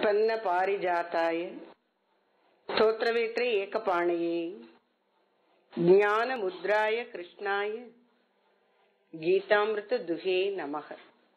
उत्पन्न पारिजाताय स्तोत्रवेत्रे एकपाणये ज्ञानमुद्राय कृष्णाय கீதாமிருத துகே நமக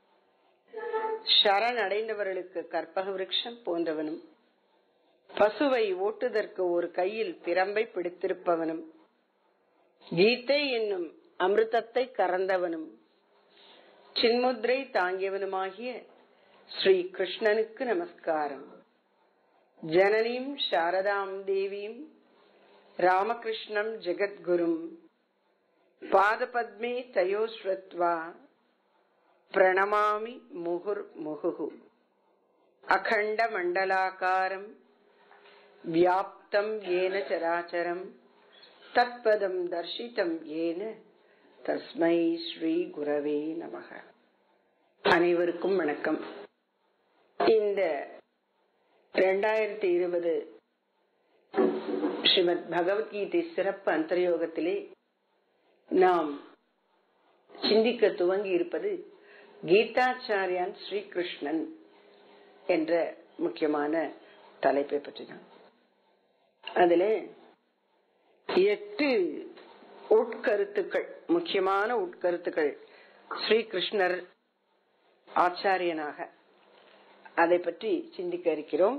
சரண் அடைந்தவர்களுக்கு கற்பக விருட்சம் போன்றவனும் பசுவை ஓட்டுதற்கு ஒரு கையில் பிரம்பை பிடித்திருப்பவனும் கீதை என்னும் அமிர்தத்தை கறந்தவனும் சின்முத்ரை தாங்கியவனுமாகிய ஸ்ரீ கிருஷ்ணனுக்கு நமஸ்காரம் ஜனனியும் சாரதாம் தேவியும் ராமகிருஷ்ணம் ஜெகத்குரும் பாதபத்மே தயோ ஸ்ருத்வா பிரணமாமி முகுர் முகு அகண்ட மண்டலாக்காரம் வியாப்தம் ஏன சராச்சரம் தத்பதம் தர்ஷிதம் ஏன தஸ்மை ஸ்ரீ குரவே நமக அனைவருக்கும் வணக்கம் இந்த இரண்டாயிரத்தி இருபது ஸ்ரீமத் பகவத்கீதை சிறப்பு அந்தர்யோகத்திலே நாம் சிந்திக்க துவங்கி இருப்பது கீதாச்சாரியான் ஸ்ரீகிருஷ்ணன் என்ற முக்கியமான தலைப்பை பற்றி தான் அதுல எட்டு உட்கருத்துக்கள் முக்கியமான உட்கருத்துக்கள் ஸ்ரீகிருஷ்ணர் ஆச்சாரியனாக அதை பற்றி சிந்திக்க இருக்கிறோம்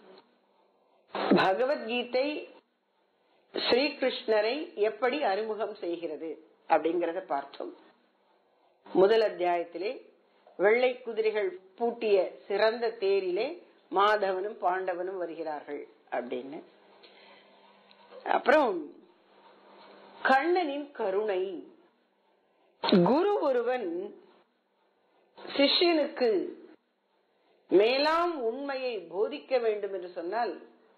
பகவத்கீதை ஸ்ரீகிருஷ்ணரை எப்படி அறிமுகம் செய்கிறது அப்படிங்கறத பார்த்தோம் முதல் அத்தியாயத்திலே வெள்ளை குதிரைகள் பூட்டிய சிறந்த தேரிலே மாதவனும் பாண்டவனும் வருகிறார்கள் அப்படின்னு அப்புறம் கண்ணனின் கருணை குரு ஒருவன் சிஷ்யனுக்கு மேலாம் உண்மையை போதிக்க வேண்டும் என்று சொன்னால்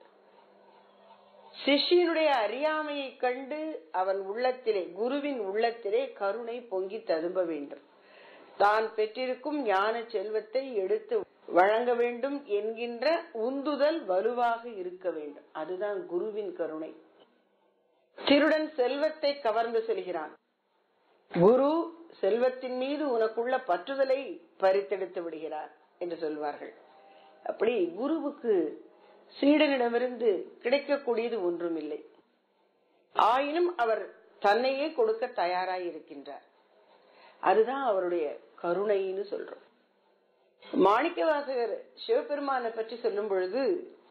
சிஷியனுடைய அறியாமையை கண்டு அவன் உள்ளத்திலே குருவின் உள்ளத்திலே கருணை பொங்கி ததும்ப வேண்டும் தான் பெற்றிருக்கும் ஞான செல்வத்தை எடுத்து வழங்க வேண்டும் என்கின்ற உந்துதல் வலுவாக இருக்க வேண்டும் அதுதான் குருவின் கருணை திருடன் செல்வத்தை கவர்ந்து செல்கிறான் குரு செல்வத்தின் மீது உனக்குள்ள பற்றுதலை பறித்தெடுத்து விடுகிறார் என்று சொல்வார்கள் அப்படி குருவுக்கு சீடனிடமிருந்து கிடைக்கக்கூடியது ஒன்றுமில்லை ஆயினும் அவர் தன்னையே கொடுக்க தயாராய் இருக்கின்றார் அதுதான் அவருடைய கருணைன்னு சொல்றோம் மாணிக்க வாசகர் சிவபெருமானை பற்றி சொல்லும் பொழுது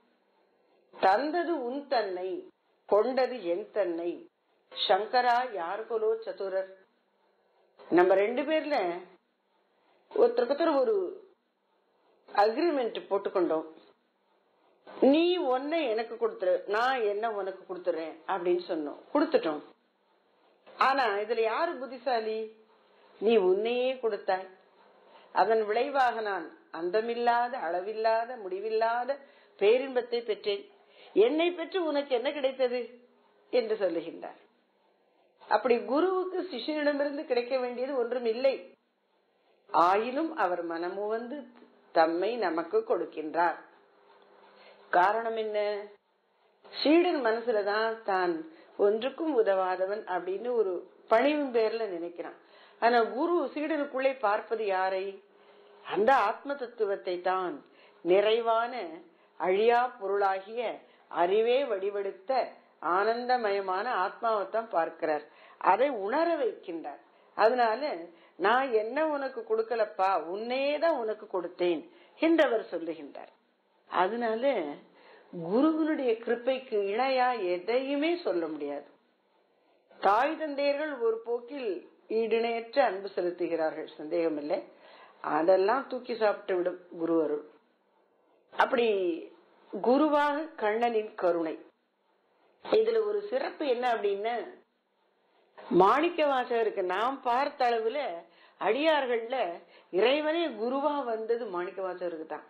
தந்தது உன் தன்னை கொண்டது என் தன்னை சங்கரா யாருக்கொலோ சதுரர் நம்ம ரெண்டு பேர்ல ஒருத்தருக்கு ஒரு அக்ரிமெண்ட் போட்டுக்கொண்டோம் நீ ஒன்ன எனக்கு கொடுத்துரு நான் என்ன உனக்கு கொடுத்துறேன் அப்படின்னு சொன்னோம் கொடுத்துட்டோம் ஆனா இதுல யாரு புத்திசாலி நீ உன்னையே கொடுத்தாய் அதன் விளைவாக நான் அந்தமில்லாத அளவில்லாத முடிவில்லாத பேரின்பத்தை பெற்றேன் என்னை பெற்று உனக்கு என்ன கிடைத்தது என்று சொல்லுகின்றார் அப்படி குருவுக்கு சிஷியனிடமிருந்து கிடைக்க வேண்டியது ஒன்றும் இல்லை ஆயினும் அவர் மனமு வந்து தம்மை நமக்கு கொடுக்கின்றார் காரணம் என்ன சீடன் மனசுலதான் தான் ஒன்றுக்கும் உதவாதவன் அப்படின்னு ஒரு பணிவின் பேர்ல நினைக்கிறான் ஆனா குரு சீடனுக்குள்ளே பார்ப்பது யாரை அந்த ஆத்ம தத்துவத்தை தான் நிறைவான அழியா பொருளாகிய அறிவே வடிவெடுத்த ஆனந்தமயமான ஆத்மாவைத்தான் பார்க்கிறார் அதை உணர வைக்கின்றார் அதனால நான் என்ன உனக்கு கொடுக்கலப்பா உன்னையேதான் உனக்கு கொடுத்தேன் என்றவர் சொல்லுகின்றார் அதனால குருவனுடைய கிருப்பைக்கு இணையா எதையுமே சொல்ல முடியாது தாய் தந்தையர்கள் ஒரு போக்கில் ஈடிணையற்ற அன்பு செலுத்துகிறார்கள் சந்தேகம் இல்லை அதெல்லாம் தூக்கி சாப்பிட்டு விடும் குரு அருள் அப்படி குருவாக கண்ணனின் கருணை இதுல ஒரு சிறப்பு என்ன அப்படின்னா மாணிக்க வாசகருக்கு நாம் பார்த்த அளவுல அடியார்கள்ல இறைவனே குருவா வந்தது மாணிக்க வாசகருக்கு தான்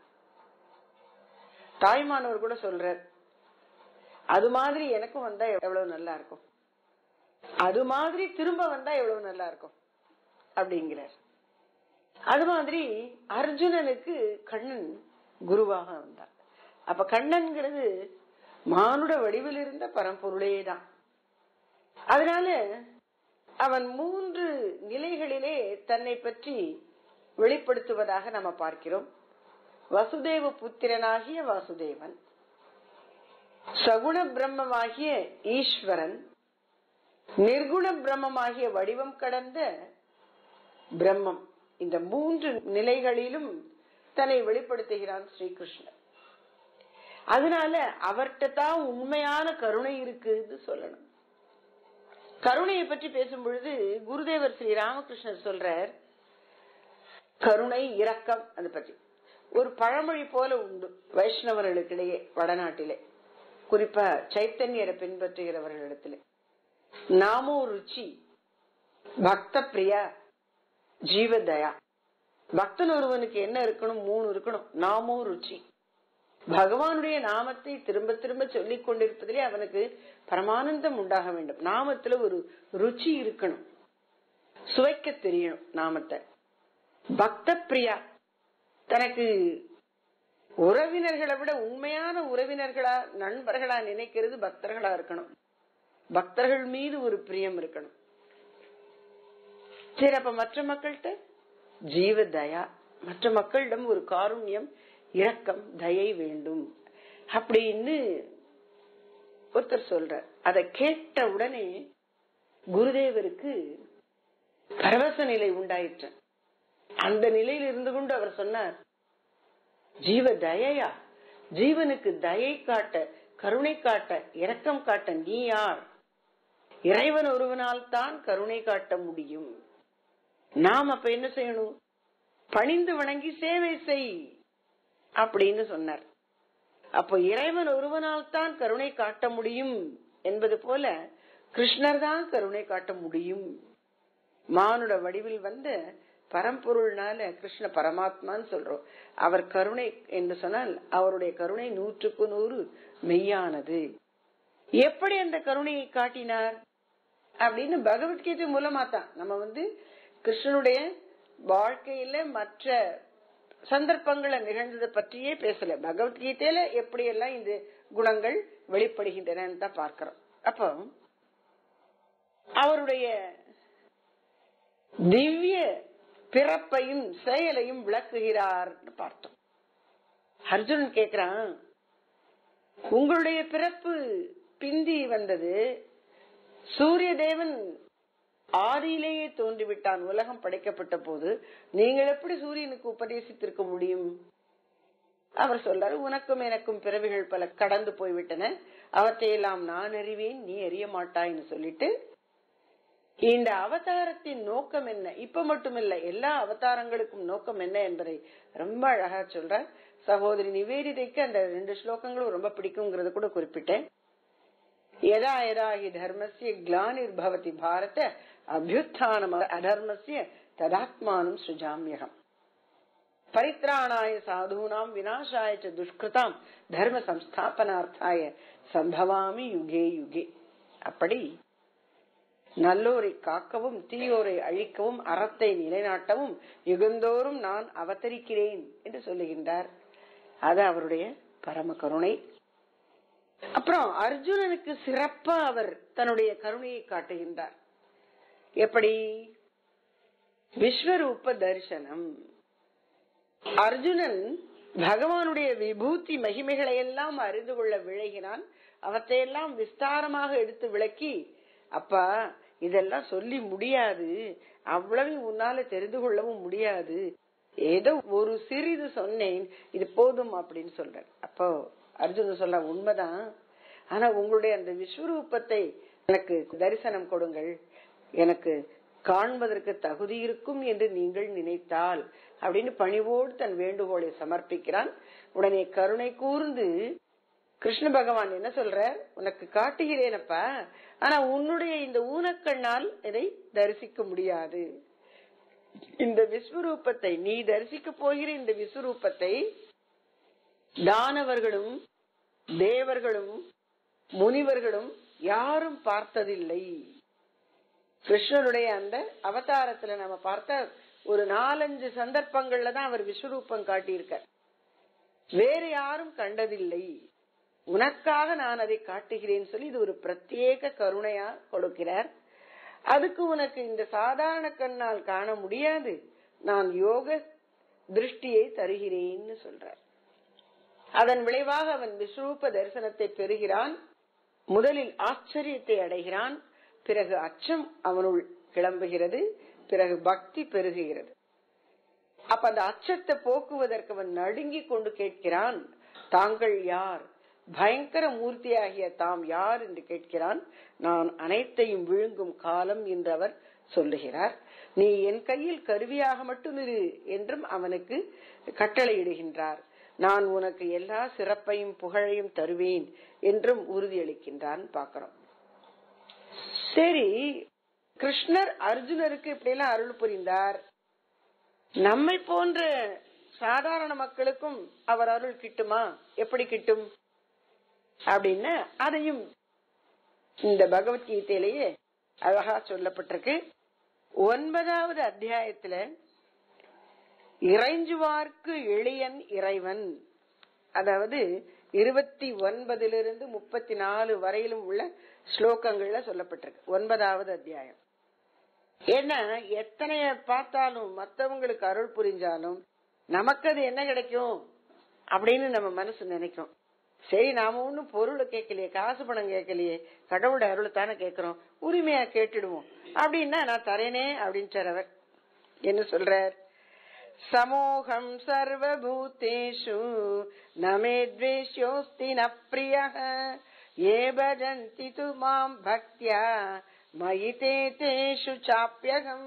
தாய்மானவர் கூட சொல்றார் அது மாதிரி எனக்கும் வந்தா எவ்வளவு நல்லா இருக்கும் அது மாதிரி திரும்ப வந்தா எவ்வளவு நல்லா இருக்கும் அப்படிங்கிறார் அது மாதிரி அர்ஜுனனுக்கு கண்ணன் குருவாக வந்தார் அப்ப கண்ணன்கிறது மானுட வடிவில் இருந்த பரம்பொருளே தான் அதனால அவன் மூன்று நிலைகளிலே தன்னை பற்றி வெளிப்படுத்துவதாக நம்ம பார்க்கிறோம் வசுதேவ புத்திரனாகிய வாசுதேவன் சகுண பிரம்மமாகிய ஈஸ்வரன் நிர்குண பிரம்மமாகிய வடிவம் கடந்த பிரம்மம் இந்த மூன்று நிலைகளிலும் தன்னை வெளிப்படுத்துகிறான் ஸ்ரீகிருஷ்ணன் அதனால அவர்கிட்ட தான் உண்மையான கருணை இருக்குன்னு சொல்லணும் கருணையை பற்றி பேசும் பொழுது குருதேவர் ஸ்ரீ ராமகிருஷ்ணர் சொல்றார் கருணை இரக்கம் அதை பற்றி ஒரு பழமொழி போல உண்டு வைஷ்ணவர்களுக்கிடையே வடநாட்டிலே குறிப்பா சைத்தன்யரை பின்பற்றுகிறவர்களிடத்திலே நாமோ ருச்சி பக்த பிரியா ஜீவதயா பக்தன் ஒருவனுக்கு என்ன இருக்கணும் மூணு இருக்கணும் நாமோ ருச்சி பகவானுடைய நாமத்தை திரும்ப திரும்ப சொல்லிக் கொண்டிருப்பதிலே அவனுக்கு பரமானந்தம் உண்டாக வேண்டும் நாமத்துல ஒரு ருச்சி இருக்கணும் சுவைக்க தெரியணும் நாமத்தை பக்த பிரியா தனக்கு உறவினர்களை விட உண்மையான உறவினர்களா நண்பர்களா நினைக்கிறது பக்தர்களா இருக்கணும் பக்தர்கள் மீது ஒரு பிரியம் இருக்கணும் சரி அப்ப மற்ற மக்கள்கிட்ட ஜீவ தயா மற்ற மக்களிடம் ஒரு காருண்யம் இரக்கம் தயை வேண்டும் அப்படின்னு ஒருத்தர் சொல்றார் அதை கேட்ட உடனே குருதேவருக்கு பரவச நிலை உண்டாயிற்று அந்த நிலையில் இருந்து கொண்டு அவர் சொன்னார் ஜீவ தயையா ஜீவனுக்கு தயை காட்ட கருணை காட்ட இரக்கம் காட்ட நீ யார் இறைவன் ஒருவனால் தான் கருணை காட்ட முடியும் நாம் அப்ப என்ன செய்யணும் பணிந்து வணங்கி சேவை செய் அப்படின்னு சொன்னார் அப்போ இறைவன் ஒருவனால் தான் கருணை காட்ட முடியும் என்பது போல கிருஷ்ணர் தான் கருணை காட்ட முடியும் மானுட வடிவில் வந்த பரம்பொருள்னால கிருஷ்ண பரமாத்மான்னு சொல்றோம் அவர் கருணை என்று சொன்னால் அவருடைய கருணை நூற்றுக்கு நூறு மெய்யானது எப்படி அந்த கருணையை காட்டினார் அப்படின்னு பகவத்கீதை மூலமா தான் நம்ம வந்து கிருஷ்ணனுடைய வாழ்க்கையில மற்ற சந்தர்ப்பங்களை நிகழ்ந்ததை பற்றியே பேசல பகவத்கீதையில எப்படி எல்லாம் இந்த குணங்கள் வெளிப்படுகின்றன தான் பார்க்கிறோம் அப்போ அவருடைய திவ்ய பிறப்பையும் செயலையும் விளக்குகிறார் பார்த்தோம் அர்ஜுனன் கேக்குறான் உங்களுடைய பிறப்பு பிந்தி வந்தது சூரிய தேவன் ஆதியிலேயே தோன்றிவிட்டான் உலகம் படைக்கப்பட்ட போது நீங்கள் எப்படி சூரியனுக்கு உபதேசித்திருக்க முடியும் அவர் சொல்றாரு உனக்கும் எனக்கும் பிறவிகள் பல கடந்து போய்விட்டன அவற்றையெல்லாம் நான் அறிவேன் நீ அறிய மாட்டாய்னு சொல்லிட்டு இந்த அவதாரத்தின் நோக்கம் என்ன இப்ப மட்டுமில்ல எல்லா அவதாரங்களுக்கும் நோக்கம் என்ன என்பதை ரொம்ப அழகா சொல்ற சகோதரி நிவேதிதைக்கு அந்த ரெண்டு ஸ்லோகங்களும் ரொம்ப பிடிக்குங்கிறத கூட குறிப்பிட்டேன் यदा यदा हि धर्मस्य ग्लानिर्भवति भारत अभ्युत्थानम अधर्मस्य तदात्मानं सृजाम्यहम् परित्राणाय साधूनां विनाशाय च दुष्कृतां தர்ம சம்ஸ்தாபனார்த்தாய சம்பவாமி யுகே யுகே அப்படி நல்லோரை காக்கவும் தீயோரை அழிக்கவும் அறத்தை நிலைநாட்டவும் யுகந்தோறும் நான் அவதரிக்கிறேன் என்று சொல்லுகின்றார் அது அவருடைய பரம கருணை அப்புறம் அர்ஜுனனுக்கு சிறப்பா அவர் தன்னுடைய கருணையை காட்டுகின்றார் எப்படி விஸ்வரூப தரிசனம் அர்ஜுனன் பகவானுடைய விபூதி மகிமைகளை எல்லாம் அறிந்து கொள்ள விழைகிறான் அவற்றையெல்லாம் விஸ்தாரமாக எடுத்து விளக்கி அப்பா இதெல்லாம் சொல்லி முடியாது அவ்வளவு உன்னால தெரிந்து கொள்ளவும் முடியாது ஏதோ ஒரு சிறிது சொன்னேன் இது போதும் அப்படின்னு சொல்ற அப்போ அர்ஜுனன் சொல்ல உண்மைதான் ஆனா உங்களுடைய அந்த விஸ்வரூபத்தை எனக்கு தரிசனம் கொடுங்கள் எனக்கு காண்பதற்கு தகுதி இருக்கும் என்று நீங்கள் நினைத்தால் அப்படின்னு பணிவோடு தன் வேண்டுகோளை சமர்ப்பிக்கிறான் உடனே கருணை கூர்ந்து கிருஷ்ண பகவான் என்ன சொல்ற உனக்கு காட்டுகிறேனப்பா ஆனா உன்னுடைய இந்த ஊனக்கண்ணால் இதை தரிசிக்க முடியாது இந்த விஸ்வரூபத்தை நீ தரிசிக்க போகிற இந்த விஸ்வரூபத்தை தானவர்களும் தேவர்களும் முனிவர்களும் யாரும் பார்த்ததில்லை கிருஷ்ணனுடைய அந்த அவதாரத்துல நம்ம பார்த்த ஒரு நாலஞ்சு சந்தர்ப்பங்கள்ல தான் அவர் விஸ்வரூபம் காட்டியிருக்க வேற யாரும் கண்டதில்லை உனக்காக நான் அதை காட்டுகிறேன் சொல்லி இது ஒரு பிரத்யேக கருணையா கொடுக்கிறார் அதுக்கு உனக்கு இந்த சாதாரண கண்ணால் காண முடியாது நான் யோக திருஷ்டியை தருகிறேன்னு சொல்றார் அதன் விளைவாக அவன் விஸ்வரூப தரிசனத்தை பெறுகிறான் முதலில் ஆச்சரியத்தை அடைகிறான் பிறகு அச்சம் அவனுள் கிளம்புகிறது பிறகு பக்தி பெருகுகிறது அப்ப அந்த அச்சத்தை போக்குவதற்கு அவன் நடுங்கி கொண்டு கேட்கிறான் தாங்கள் யார் பயங்கர மூர்த்தியாகிய தாம் யார் என்று கேட்கிறான் நான் அனைத்தையும் விழுங்கும் காலம் என்று அவர் சொல்லுகிறார் நீ என் கையில் கருவியாக மட்டும் இரு என்றும் அவனுக்கு கட்டளையிடுகின்றார் நான் உனக்கு எல்லா சிறப்பையும் புகழையும் தருவேன் என்றும் உறுதியளிக்கின்றான் பாக்கிறோம் சரி கிருஷ்ணர் அர்ஜுனருக்கு இப்படி எல்லாம் அருள் புரிந்தார் நம்மை போன்ற சாதாரண மக்களுக்கும் அவர் அருள் கிட்டுமா எப்படி கிட்டும் அப்படின்னு அதையும் இந்த பகவத்கீதையிலேயே அழகா சொல்லப்பட்டிருக்கு ஒன்பதாவது அத்தியாயத்துல இறைஞ்சுவார்க்கு எளியன் இறைவன் அதாவது இருபத்தி ஒன்பதிலிருந்து முப்பத்தி நாலு வரையிலும் உள்ள ஸ்லோகங்கள்ல சொல்லப்பட்டிருக்கு ஒன்பதாவது அத்தியாயம் ஏன்னா எத்தனைய பார்த்தாலும் மத்தவங்களுக்கு அருள் புரிஞ்சாலும் நமக்கு அது என்ன கிடைக்கும் அப்படின்னு நம்ம மனசு நினைக்கும் சரி நாம ஒண்ணும் பொருளை கேட்கலையே காசு பணம் கேட்கலையே கடவுளோட அருளை தானே கேட்கிறோம் உரிமையா கேட்டுடுவோம் அப்படின்னா நான் தரேனே அப்படின்னு அவர் என்ன சொல்றார் சமோகம் சர்வபூதேஷு நமே துவேஷோஸ்தி ந பிரிய ஏ பஜந்தி து மாம் பக்தியா மயிதே தேஷு சாப்பியகம்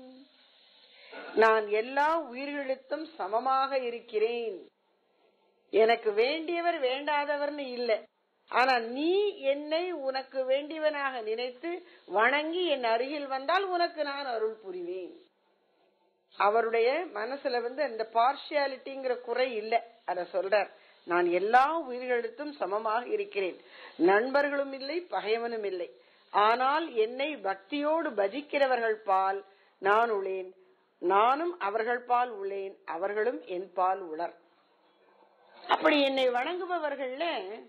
நான் எல்லா உயிர்களுக்கும் சமமாக இருக்கிறேன் எனக்கு வேண்டியவர் வேண்டாதவர்னு இல்ல ஆனா நீ என்னை உனக்கு வேண்டியவனாக நினைத்து வணங்கி என் அருகில் வந்தால் உனக்கு நான் அருள் புரிவேன் அவருடைய மனசுல வந்து அந்த பார்ஷியாலிட்டிங்கிற குறை இல்ல அத சொல்றார் நான் எல்லா உயிர்களிடத்தும் சமமாக இருக்கிறேன் நண்பர்களும் இல்லை பகைவனும் இல்லை ஆனால் என்னை பக்தியோடு பஜிக்கிறவர்கள் பால் நான் உள்ளேன் நானும் அவர்கள் பால் உள்ளேன் அவர்களும் என் பால் உளர் அப்படி என்னை வணங்குபவர்கள்ல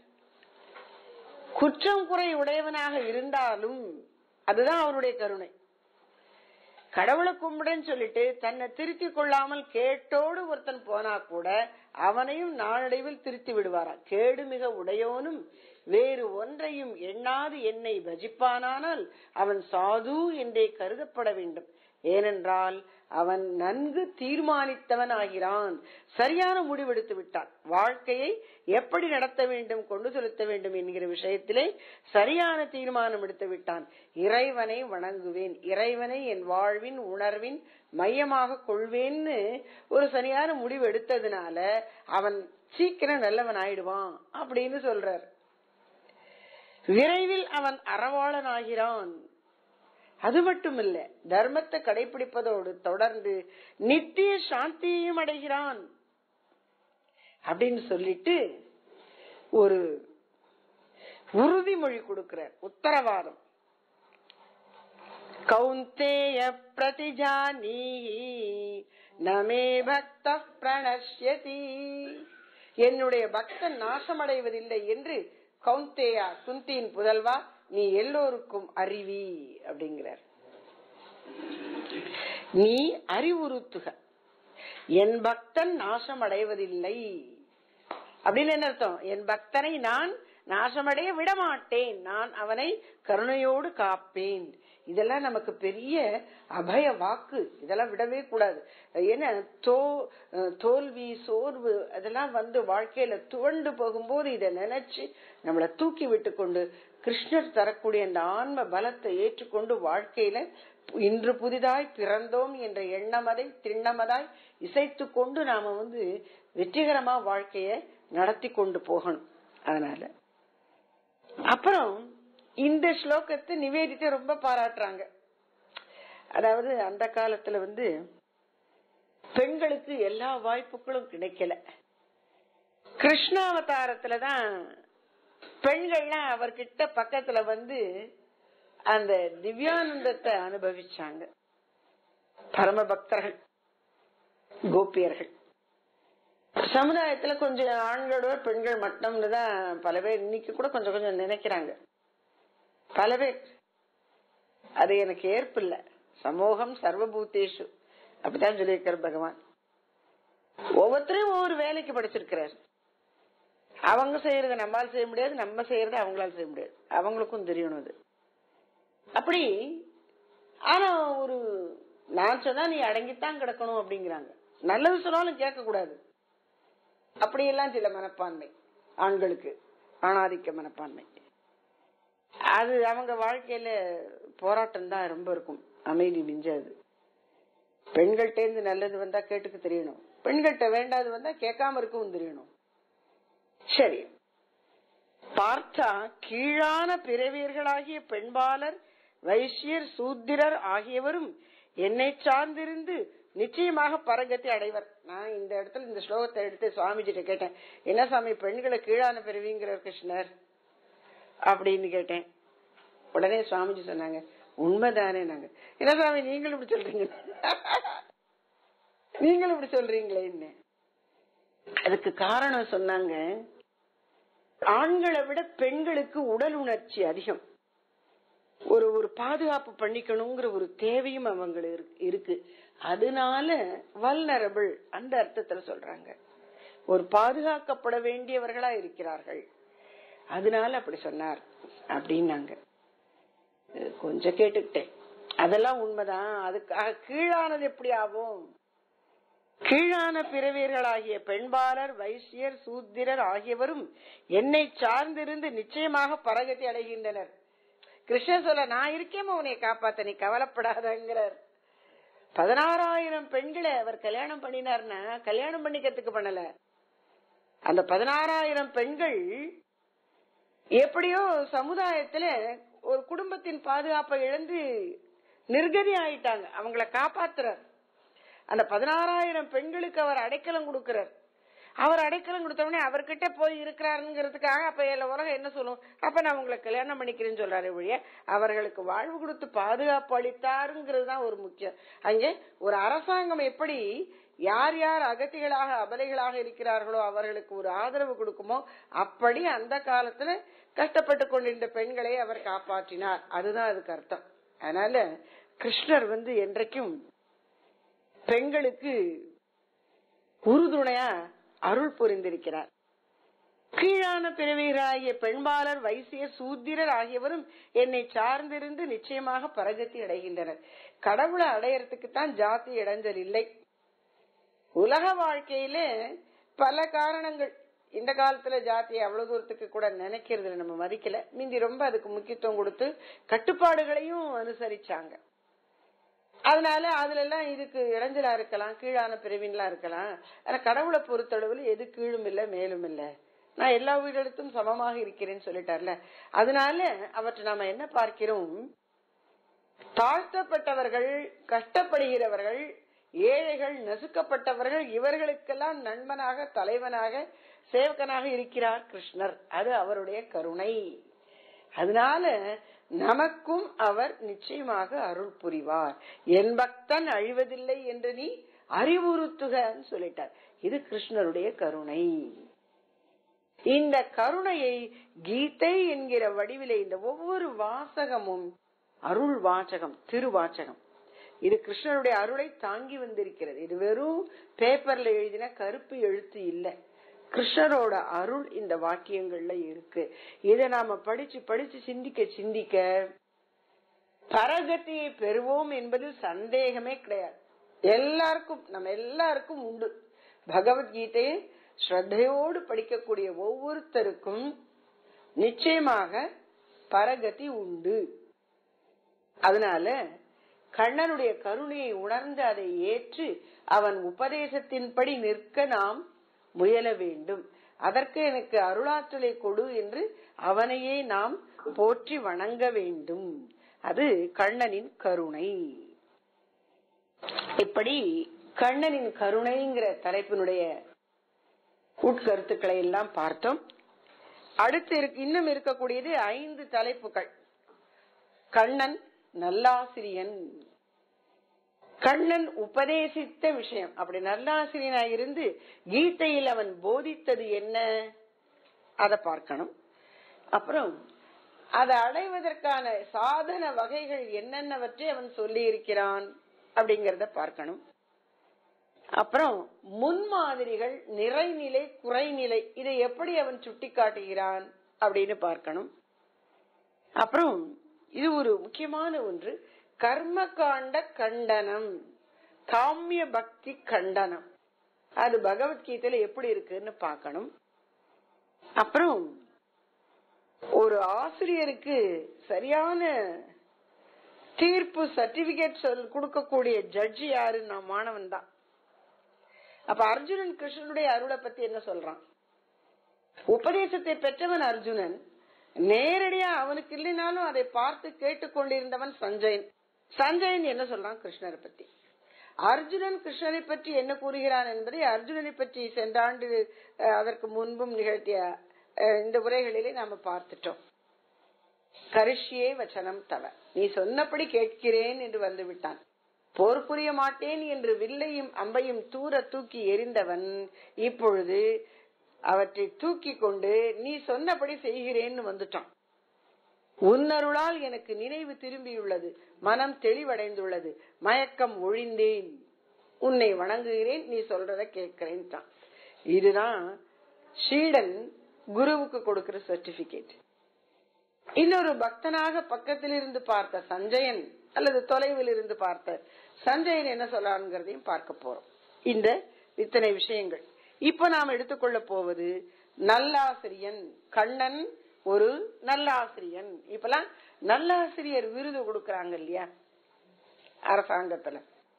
குற்றம் குறை உடையவனாக இருந்தாலும் அதுதான் அவருடைய கருணை கடவுளை கும்பிடுன்னு சொல்லிட்டு தன்னை திருத்தி கொள்ளாமல் கேட்டோடு ஒருத்தன் போனா கூட அவனையும் நாளடைவில் திருத்தி விடுவாரா கேடு மிக உடையோனும் வேறு ஒன்றையும் எண்ணாது என்னை பஜிப்பானானால் அவன் சாது என்றே கருதப்பட வேண்டும் ஏனென்றால் அவன் நன்கு தீர்மானித்தவன் ஆகிறான் சரியான முடிவெடுத்து விட்டான் வாழ்க்கையை எப்படி நடத்த வேண்டும் கொண்டு செலுத்த வேண்டும் என்கிற விஷயத்திலே சரியான தீர்மானம் எடுத்து விட்டான் இறைவனை வணங்குவேன் இறைவனை என் வாழ்வின் உணர்வின் மையமாக கொள்வேன்னு ஒரு சரியான முடிவு எடுத்ததுனால அவன் சீக்கிரம் நல்லவன் ஆயிடுவான் அப்படின்னு சொல்றார் விரைவில் அவன் அறவாளன் ஆகிறான் அது மட்டுமில்ல தர்மத்தை கடைபிடிப்பதோடு தொடர்ந்து நித்திய சாந்தியையும் அடைகிறான் அப்படின்னு சொல்லிட்டு ஒரு உறுதிமொழி கொடுக்கிறார் உத்தரவாதம் கௌந்தேய பிரதிஜானி நமே பக்த பிரணஷ்யதி என்னுடைய பக்தன் நாசமடைவதில்லை என்று கௌந்தேயா குந்தியின் புதல்வா நீ எல்லோருக்கும் அறிவி அப்படிங்கிறார் நீ அறிவுறுத்துக என் பக்தன் நாசம் அடைவதில்லை அப்படின்னு என்ன அர்த்தம் என் பக்தனை நான் நாசமடைய விட மாட்டேன் நான் அவனை கருணையோடு காப்பேன் இதெல்லாம் நமக்கு பெரிய அபய வாக்கு இதெல்லாம் விடவே கூடாது ஏன்னா தோ தோல்வி சோர்வு அதெல்லாம் வந்து வாழ்க்கையில துவண்டு போகும்போது இதை நினைச்சு நம்மளை தூக்கி விட்டு கொண்டு கிருஷ்ணர் தரக்கூடிய அந்த ஆன்ம பலத்தை ஏற்றுக்கொண்டு வாழ்க்கையில இன்று புதிதாய் பிறந்தோம் என்ற எண்ணமதை திண்ணமதாய் இசைத்து கொண்டு நாம வந்து வெற்றிகரமா வாழ்க்கைய நடத்தி கொண்டு போகணும் அதனால அப்புறம் இந்த ஸ்லோகத்தை நிவேதித்த ரொம்ப பாராட்டுறாங்க அதாவது அந்த காலத்துல வந்து பெண்களுக்கு எல்லா வாய்ப்புகளும் கிடைக்கல கிருஷ்ணாவதாரத்துலதான் பெண்கள்லாம் அவர்கிட்ட பக்கத்துல வந்து அந்த திவ்யானந்தத்தை அனுபவிச்சாங்க பரம பக்தர்கள் கோபியர்கள் சமுதாயத்துல கொஞ்சம் ஆண்களோட பெண்கள் மட்டும்னு தான் பல பேர் இன்னைக்கு கூட கொஞ்சம் கொஞ்சம் நினைக்கிறாங்க பல பேர் அது எனக்கு ஏற்பில்ல சமூகம் சர்வபூத்தேஷு அப்படித்தான் சொல்லியிருக்கார் பகவான் ஒவ்வொருத்தரும் ஒவ்வொரு வேலைக்கு படிச்சிருக்கிறார் அவங்க செய்யறத நம்மால் செய்ய முடியாது நம்ம செய்யறத அவங்களால செய்ய முடியாது அவங்களுக்கும் தெரியணும் அது அப்படி ஆனா ஒரு நான் சொன்னா நீ அடங்கித்தான் கிடக்கணும் அப்படிங்கிறாங்க நல்லது சொன்னாலும் கேட்க கூடாது அப்படியெல்லாம் சில மனப்பான்மை ஆண்களுக்கு ஆணாதிக்க மனப்பான்மை அது அவங்க வாழ்க்கையில போராட்டம் தான் ரொம்ப இருக்கும் அமைதி மிஞ்சாது பெண்கள்ட்ட இருந்து நல்லது வந்தா கேட்டுக்க தெரியணும் பெண்கள்ட்ட வேண்டாது வந்தா கேட்காம இருக்கவும் தெரியணும் சரி பார்த்தா கீழான பிறவியர்களாகிய பெண்பாளர் வைசியர் சூத்திரர் ஆகியவரும் என்னை சார்ந்திருந்து நிச்சயமாக பரகத்தை அடைவர் நான் இந்த இடத்துல இந்த ஸ்லோகத்தை எடுத்து சுவாமிஜிட்ட கேட்டேன் என்ன சாமி பெண்களை கீழான பிறவிங்கிறார் கிருஷ்ணர் அப்படின்னு கேட்டேன் உடனே சுவாமிஜி சொன்னாங்க உண்மைதானே நாங்க என்ன சாமி நீங்களும் இப்படி சொல்றீங்க நீங்களும் இப்படி சொல்றீங்களே என்ன அதுக்கு காரணம் சொன்னாங்க ஆண்களை விட பெண்களுக்கு உடல் உணர்ச்சி அதிகம் ஒரு ஒரு பாதுகாப்பு பண்ணிக்கணுங்கிற ஒரு தேவையும் அவங்களுக்கு இருக்கு அதனால வல்னரபிள் அந்த அர்த்தத்துல சொல்றாங்க ஒரு பாதுகாக்கப்பட வேண்டியவர்களா இருக்கிறார்கள் அதனால அப்படி சொன்னார் அப்படின்னாங்க கொஞ்சம் கேட்டுக்கிட்டேன் அதெல்லாம் உண்மைதான் அதுக்காக கீழானது எப்படி ஆகும் கீழான பிறவியர்களாகிய பெண்பாளர் வைசியர் சூத்திரர் ஆகியவரும் என்னை சார்ந்திருந்து நிச்சயமாக பரகதி அடைகின்றனர் கிருஷ்ணன் சொல்ல நான் இருக்கேன் உன்னை காப்பாத்த நீ கவலைப்படாதங்கிறார் பதினாறாயிரம் பெண்களை அவர் கல்யாணம் பண்ணினார்னா கல்யாணம் பண்ணிக்கிறதுக்கு பண்ணல அந்த பதினாறாயிரம் பெண்கள் எப்படியோ சமுதாயத்துல ஒரு குடும்பத்தின் பாதுகாப்பை இழந்து நிர்கதி ஆயிட்டாங்க அவங்கள காப்பாத்துறார் அந்த பதினாறாயிரம் பெண்களுக்கு அவர் அடைக்கலம் கொடுக்கிறார் அவர் அடைக்கலம் கொடுத்தவொடனே அவர்கிட்ட போய் இருக்கிறாருங்கிறதுக்காக அப்ப உலகம் என்ன சொல்லும் அப்ப நான் உங்களை கல்யாணம் பண்ணிக்கிறேன்னு சொல்றாரு ஒழிய அவர்களுக்கு வாழ்வு கொடுத்து பாதுகாப்பு அளித்தாருங்கிறது தான் ஒரு முக்கியம் அங்கே ஒரு அரசாங்கம் எப்படி யார் யார் அகத்திகளாக அபலைகளாக இருக்கிறார்களோ அவர்களுக்கு ஒரு ஆதரவு கொடுக்குமோ அப்படி அந்த காலத்துல கஷ்டப்பட்டு கொண்டிருந்த பெண்களை அவர் காப்பாற்றினார் அதுதான் அதுக்கு அர்த்தம் அதனால கிருஷ்ணர் வந்து என்றைக்கும் பெண்களுக்கு உறுதுணையா அருள் புரிந்திருக்கிறார் கீழான பிறவிகளாகிய பெண்பாளர் வைசியர் சூத்திரர் ஆகியவரும் என்னை சார்ந்திருந்து நிச்சயமாக பரகத்தி அடைகின்றனர் கடவுளை அடையறதுக்கு தான் ஜாதி இடைஞ்சல் இல்லை உலக வாழ்க்கையில பல காரணங்கள் இந்த காலத்துல ஜாதியை அவ்வளவு தூரத்துக்கு கூட நினைக்கிறது நம்ம மதிக்கல மிந்தி ரொம்ப அதுக்கு முக்கியத்துவம் கொடுத்து கட்டுப்பாடுகளையும் அனுசரிச்சாங்க அதனால அதுல எல்லாம் இதுக்கு இடைஞ்சலா இருக்கலாம் கீழான பிரிவின்லாம் இருக்கலாம் ஆனா கடவுளை பொறுத்தளவுல எது கீழும் இல்ல மேலும் இல்ல நான் எல்லா உயிரிழத்தும் சமமாக இருக்கிறேன்னு சொல்லிட்டார்ல அதனால அவற்றை நாம என்ன பார்க்கிறோம் தாழ்த்தப்பட்டவர்கள் கஷ்டப்படுகிறவர்கள் ஏழைகள் நசுக்கப்பட்டவர்கள் இவர்களுக்கெல்லாம் நண்பனாக தலைவனாக சேவகனாக இருக்கிறார் கிருஷ்ணர் அது அவருடைய கருணை அதனால நமக்கும் அவர் நிச்சயமாக அருள் புரிவார் என் பக்தன் அழிவதில்லை என்று நீ அறிவுறுத்துகன்னு சொல்லிட்டார் இது கிருஷ்ணருடைய கருணை இந்த கருணையை கீதை என்கிற வடிவிலே இந்த ஒவ்வொரு வாசகமும் அருள் வாசகம் திருவாசகம் இது கிருஷ்ணருடைய அருளை தாங்கி வந்திருக்கிறது இது வெறும் பேப்பர்ல எழுதின கருப்பு எழுத்து இல்லை கிருஷ்ணரோட அருள் இந்த வாக்கியங்கள்ல இருக்கு இத நாம படிச்சு படிச்சு சிந்திக்க சிந்திக்க பரகத்தியை பெறுவோம் என்பது சந்தேகமே கிடையாது எல்லாருக்கும் நம்ம எல்லாருக்கும் உண்டு பகவத்கீதையை ஸ்ரத்தையோடு படிக்கக்கூடிய ஒவ்வொருத்தருக்கும் நிச்சயமாக பரகதி உண்டு அதனால கண்ணனுடைய கருணையை உணர்ந்து அதை ஏற்று அவன் உபதேசத்தின்படி நிற்க நாம் முயல வேண்டும் அதற்கு எனக்கு அருளாற்றலை கொடு என்று அவனையே நாம் போற்றி வணங்க வேண்டும் அது கண்ணனின் கருணை இப்படி கண்ணனின் கருணைங்கிற தலைப்பினுடைய உட்கருத்துக்களை எல்லாம் பார்த்தோம் அடுத்து இன்னும் இருக்கக்கூடியது ஐந்து தலைப்புகள் கண்ணன் நல்லாசிரியன் கண்ணன் உபதேசித்த விஷயம் அப்படி நல்லாசிரியனா இருந்து கீதையில் அவன் போதித்தது என்ன அத பார்க்கணும் அப்புறம் அதை அடைவதற்கான சாதன வகைகள் என்னென்னவற்றை அவன் சொல்லி இருக்கிறான் அப்படிங்கறத பார்க்கணும் அப்புறம் முன்மாதிரிகள் நிறைநிலை குறைநிலை இதை எப்படி அவன் சுட்டி காட்டுகிறான் அப்படின்னு பார்க்கணும் அப்புறம் இது ஒரு முக்கியமான ஒன்று கர்மகாண்ட கண்டனம் காமிய பக்தி கண்டனம் அது பகவத்கீதையில எப்படி இருக்குன்னு பார்க்கணும் அப்புறம் ஒரு ஆசிரியருக்கு சரியான தீர்ப்பு சர்டிபிகேட் சொல் கொடுக்கக்கூடிய ஜட்ஜி யாரு நான் மாணவன் தான் அப்ப அர்ஜுனன் கிருஷ்ணனுடைய அருளை பத்தி என்ன சொல்றான் உபதேசத்தை பெற்றவன் அர்ஜுனன் நேரடியா அவனுக்கு இல்லைனாலும் அதை பார்த்து கேட்டுக்கொண்டிருந்தவன் சஞ்சயன் சஞ்சயன் என்ன சொல்றான் கிருஷ்ணரை பத்தி அர்ஜுனன் கிருஷ்ணரை பற்றி என்ன கூறுகிறான் என்பதை அர்ஜுனனை பற்றி சென்ற ஆண்டு அஹ், அதற்கு முன்பும் நிகழ்த்திய அஹ், இந்த உரைகளிலே நாம பார்த்துட்டோம் கரிஷ்யே வச்சனம் தவ நீ சொன்னபடி கேட்கிறேன் என்று வந்து விட்டான் போர் புரிய மாட்டேன் என்று வில்லையும் அம்பையும் தூர தூக்கி எறிந்தவன் இப்பொழுது அவற்றை தூக்கி கொண்டு நீ சொன்னபடி செய்கிறேன்னு வந்துட்டான் உன்னருளால் எனக்கு நினைவு திரும்பியுள்ளது மனம் தெளிவடைந்துள்ளது மயக்கம் ஒழிந்தேன் உன்னை வணங்குகிறேன் நீ சொல்றத கேட்கிறேன் இதுதான் ஷீடன் குருவுக்கு கொடுக்கிற சர்டிபிகேட் இன்னொரு பக்தனாக பக்கத்தில் இருந்து பார்த்த சஞ்சயன் அல்லது தொலைவில் இருந்து பார்த்த சஞ்சயன் என்ன சொல்றாங்கிறதையும் பார்க்க போறோம் இந்த இத்தனை விஷயங்கள் இப்ப நாம் எடுத்துக்கொள்ள போவது நல்லாசிரியன் கண்ணன் ஒரு நல்லாசிரியன் இப்பெல்லாம் நல்லாசிரியர் விருது கொடுக்கறாங்க இல்லையா அரசாங்கத்துல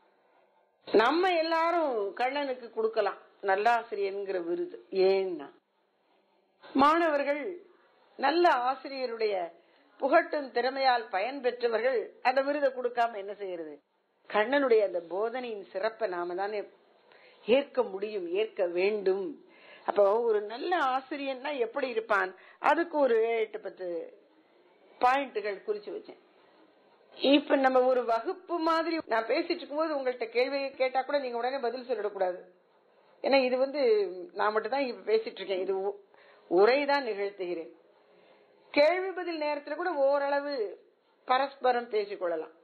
நம்ம எல்லாரும் கண்ணனுக்கு கொடுக்கலாம் நல்லாசிரியன்கிற விருது ஏன்னா மாணவர்கள் நல்ல ஆசிரியருடைய புகட்டும் திறமையால் பயன் பெற்றவர்கள் அந்த விருதை கொடுக்காம என்ன செய்யறது கண்ணனுடைய அந்த போதனையின் சிறப்பை நாம தானே ஏற்க முடியும் ஏற்க வேண்டும் அப்போ ஒரு நல்ல ஆசிரியன்னா எப்படி இருப்பான் அதுக்கு ஒரு எட்டு பத்து பாயிண்ட்கள் குறிச்சு வச்சேன் இப்ப நம்ம ஒரு வகுப்பு மாதிரி நான் பேசிட்டு இருக்கும்போது உங்கள்ட்ட கேள்வி கேட்டா கூட நீங்க உடனே பதில் சொல்லிடக்கூடாது ஏன்னா இது வந்து நான் மட்டும் தான் இப்ப பேசிட்டு இருக்கேன் இது உ- உரைதான் நிகழ்த்துகிறேன் கேள்வி பதில் நேரத்துல கூட ஓரளவு பரஸ்பரம் பேசிக்கொள்ளலாம்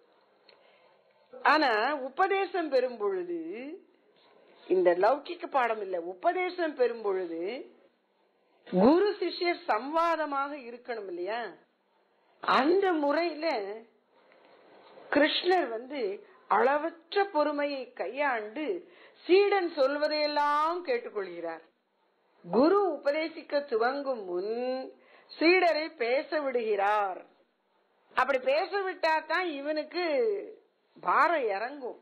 ஆனா உபதேசம் பெறும் பொழுது இந்த லௌகிக்க பாடம் இல்ல உபதேசம் பெறும் பொழுது குரு சிஷ்யர் சம்வாதமாக இருக்கணும் இல்லையா அந்த முறையில கிருஷ்ணர் வந்து அளவற்ற பொறுமையை கையாண்டு சீடன் சொல்வதையெல்லாம் கேட்டுக்கொள்கிறார் குரு உபதேசிக்க துவங்கும் முன் சீடரை பேச விடுகிறார் அப்படி பேச விட்டா தான் இவனுக்கு பாரம் இறங்கும்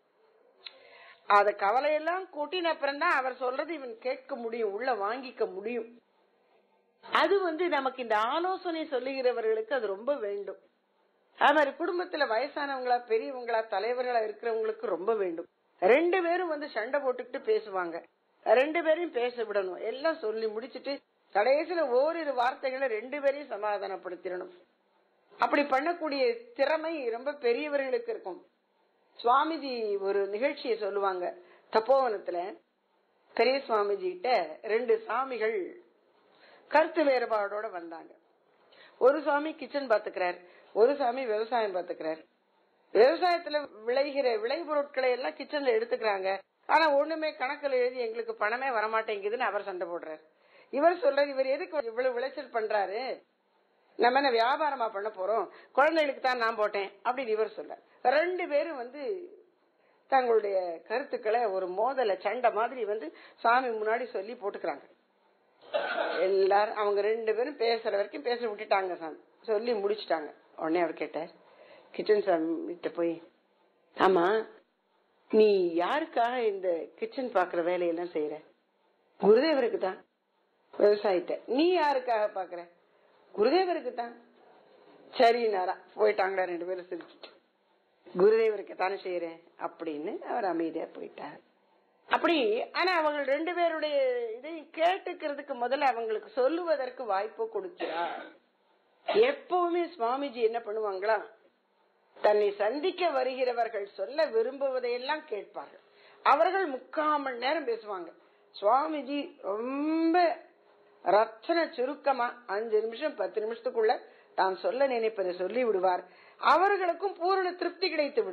அத கவலையெல்லாம் கூட்டின அப்புறம் தான் அவர் சொல்றது இவன் கேட்க முடியும் உள்ள வாங்கிக்க முடியும் அது வந்து நமக்கு இந்த ஆலோசனை சொல்லுகிறவர்களுக்கு அது ரொம்ப வேண்டும் அது மாதிரி குடும்பத்துல வயசானவங்களா பெரியவங்களா தலைவர்களா இருக்கிறவங்களுக்கு ரொம்ப வேண்டும் ரெண்டு பேரும் வந்து சண்டை போட்டுக்கிட்டு பேசுவாங்க ரெண்டு பேரையும் பேச விடணும் எல்லாம் சொல்லி முடிச்சிட்டு கடைசியில ஓரிரு வார்த்தைகளை ரெண்டு பேரையும் சமாதானப்படுத்திடணும் அப்படி பண்ணக்கூடிய திறமை ரொம்ப பெரியவர்களுக்கு இருக்கும் சுவாமிஜி ஒரு நிகழ்ச்சியை சொல்லுவாங்க தப்போவனத்துல பெரிய சுவாமிஜி கிட்ட ரெண்டு சாமிகள் கருத்து வேறுபாடோட வந்தாங்க ஒரு சாமி கிச்சன் பாத்துக்கிறார் ஒரு சாமி விவசாயம் பாத்துக்கிறார் விவசாயத்துல விளைகிற விளைபொருட்களை எல்லாம் கிச்சன்ல எடுத்துக்கிறாங்க ஆனா ஒண்ணுமே கணக்குல எழுதி எங்களுக்கு பணமே வரமாட்டேங்குதுன்னு அவர் சண்டை போடுறாரு இவர் சொல்றாரு இவர் எதுக்கு இவ்வளவு விளைச்சல் பண்றாரு நம்ம என்ன வியாபாரமா பண்ண போறோம் குழந்தைகளுக்கு தான் நான் போட்டேன் அப்படின்னு இவர் சொல்ற ரெண்டு பேரும் வந்து தங்களுடைய கருத்துக்களை ஒரு மோதல சண்டை மாதிரி வந்து சாமி முன்னாடி சொல்லி போட்டுக்கிறாங்க எல்லாரும் அவங்க ரெண்டு பேரும் பேசுற வரைக்கும் பேச விட்டுட்டாங்க சாமி சொல்லி முடிச்சிட்டாங்க உடனே அவர் கேட்டார் கிச்சன் சாமி கிட்ட போய் ஆமா நீ யாருக்காக இந்த கிச்சன் பாக்குற வேலையெல்லாம் செய்யற குருதேவருக்கு தான் விவசாயத்தை நீ யாருக்காக பாக்குற குருதேவருக்கு தான் சரினாரா போயிட்டாங்களா ரெண்டு பேரும் சிரிச்சுட்டு குருதேவருக்கு தானே செய்யறேன் அப்படின்னு அவர் அமைதியா போயிட்டார் அப்படி ஆனா அவங்க ரெண்டு பேருடைய இதையும் கேட்டுக்கிறதுக்கு முதல்ல அவங்களுக்கு சொல்லுவதற்கு வாய்ப்பு கொடுக்கிறார் எப்பவுமே சுவாமிஜி என்ன பண்ணுவாங்களா தன்னை சந்திக்க வருகிறவர்கள் சொல்ல விரும்புவதையெல்லாம் கேட்பார்கள் அவர்கள் முக்கால் மணி நேரம் பேசுவாங்க சுவாமிஜி ரொம்ப ரத்தன சுருக்கமா அஞ்சு நிமிஷம் பத்து நிமிஷத்துக்குள்ள தான் சொல்ல நினைப்பதை சொல்லி விடுவார் அவர்களுக்கும் பூரண திருப்தி கிடைத்து விடும்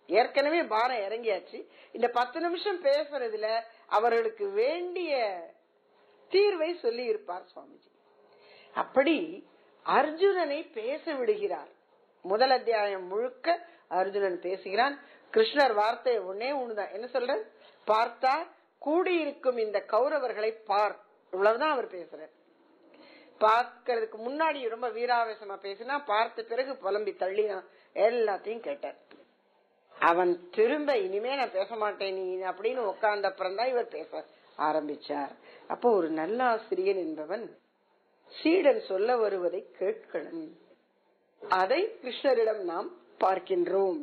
ஏற்கனவே பாரம் இறங்கியாச்சு இந்த பத்து நிமிஷம் பேசுறதுல அவர்களுக்கு வேண்டிய தீர்வை சொல்லி இருப்பார் சுவாமிஜி அப்படி அர்ஜுனனை பேச விடுகிறார் முதல் அத்தியாயம் முழுக்க அர்ஜுனன் பேசுகிறான் கிருஷ்ணர் வார்த்தை ஒன்னே ஒண்ணுதான் என்ன சொல்ற பார்த்தா கூடியிருக்கும் இந்த கௌரவர்களை பார் இவ்வளவுதான் அவர் பேசுறார் பார்க்கறதுக்கு முன்னாடி ரொம்ப வீராவேசமா பேசினா பார்த்த பிறகு புலம்பி தள்ளினான் எல்லாத்தையும் கேட்டார் அவன் திரும்ப இனிமே நான் பேச மாட்டேன் நீ அப்படின்னு உட்கார்ந்த அப்புறம் தான் இவர் பேச ஆரம்பிச்சார் அப்போ ஒரு நல்ல ஆசிரியன் என்பவன் சீடன் சொல்ல வருவதை கேட்கணும் அதை கிருஷ்ணரிடம் நாம் பார்க்கின்றோம்